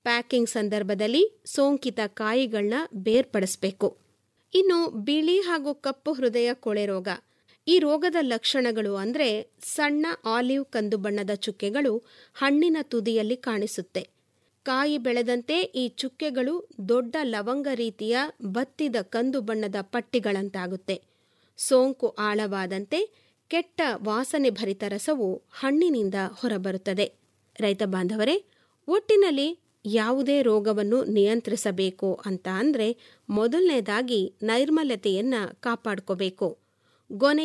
ಪ್ಯಾಕಿಂಗ್ ಸಂದರ್ಭದಲ್ಲಿ ಸೋಂಕಿತ ಕಾಯಿಗಳನ್ನ ಬೇರ್ಪಡಿಸಬೇಕು ಇನ್ನು ಬಿಳಿ ಹಾಗೂ ಕಪ್ಪು ಹೃದಯ ಕೊಳೆ ರೋಗ ಈ ರೋಗದ ಲಕ್ಷಣಗಳು ಅಂದರೆ ಸಣ್ಣ ಆಲಿವ್ ಕಂದು ಬಣ್ಣದ ಚುಕ್ಕೆಗಳು ಹಣ್ಣಿನ ತುದಿಯಲ್ಲಿ ಕಾಣಿಸುತ್ತೆ ಕಾಯಿ ಬೆಳೆದಂತೆ ಈ ಚುಕ್ಕೆಗಳು ದೊಡ್ಡ ಲವಂಗ ರೀತಿಯ ಬತ್ತಿದ ಕಂದು ಬಣ್ಣದ ಪಟ್ಟಿಗಳಂತಾಗುತ್ತೆ ಸೋಂಕು ಆಳವಾದಂತೆ ಕೆಟ್ಟ ವಾಸನೆ ಭರಿತ ರಸವು ಹಣ್ಣಿನಿಂದ ಹೊರಬರುತ್ತದೆ ರೈತ ಬಾಂಧವರೇ ಒಟ್ಟಿನಲ್ಲಿ ಯಾವುದೇ ರೋಗವನ್ನು ನಿಯಂತ್ರಿಸಬೇಕು ಅಂತ ಅಂದರೆ ಮೊದಲನೇದಾಗಿ ನೈರ್ಮಲ್ಯತೆಯನ್ನ ಕಾಪಾಡ್ಕೋಬೇಕು ಗೊನೆ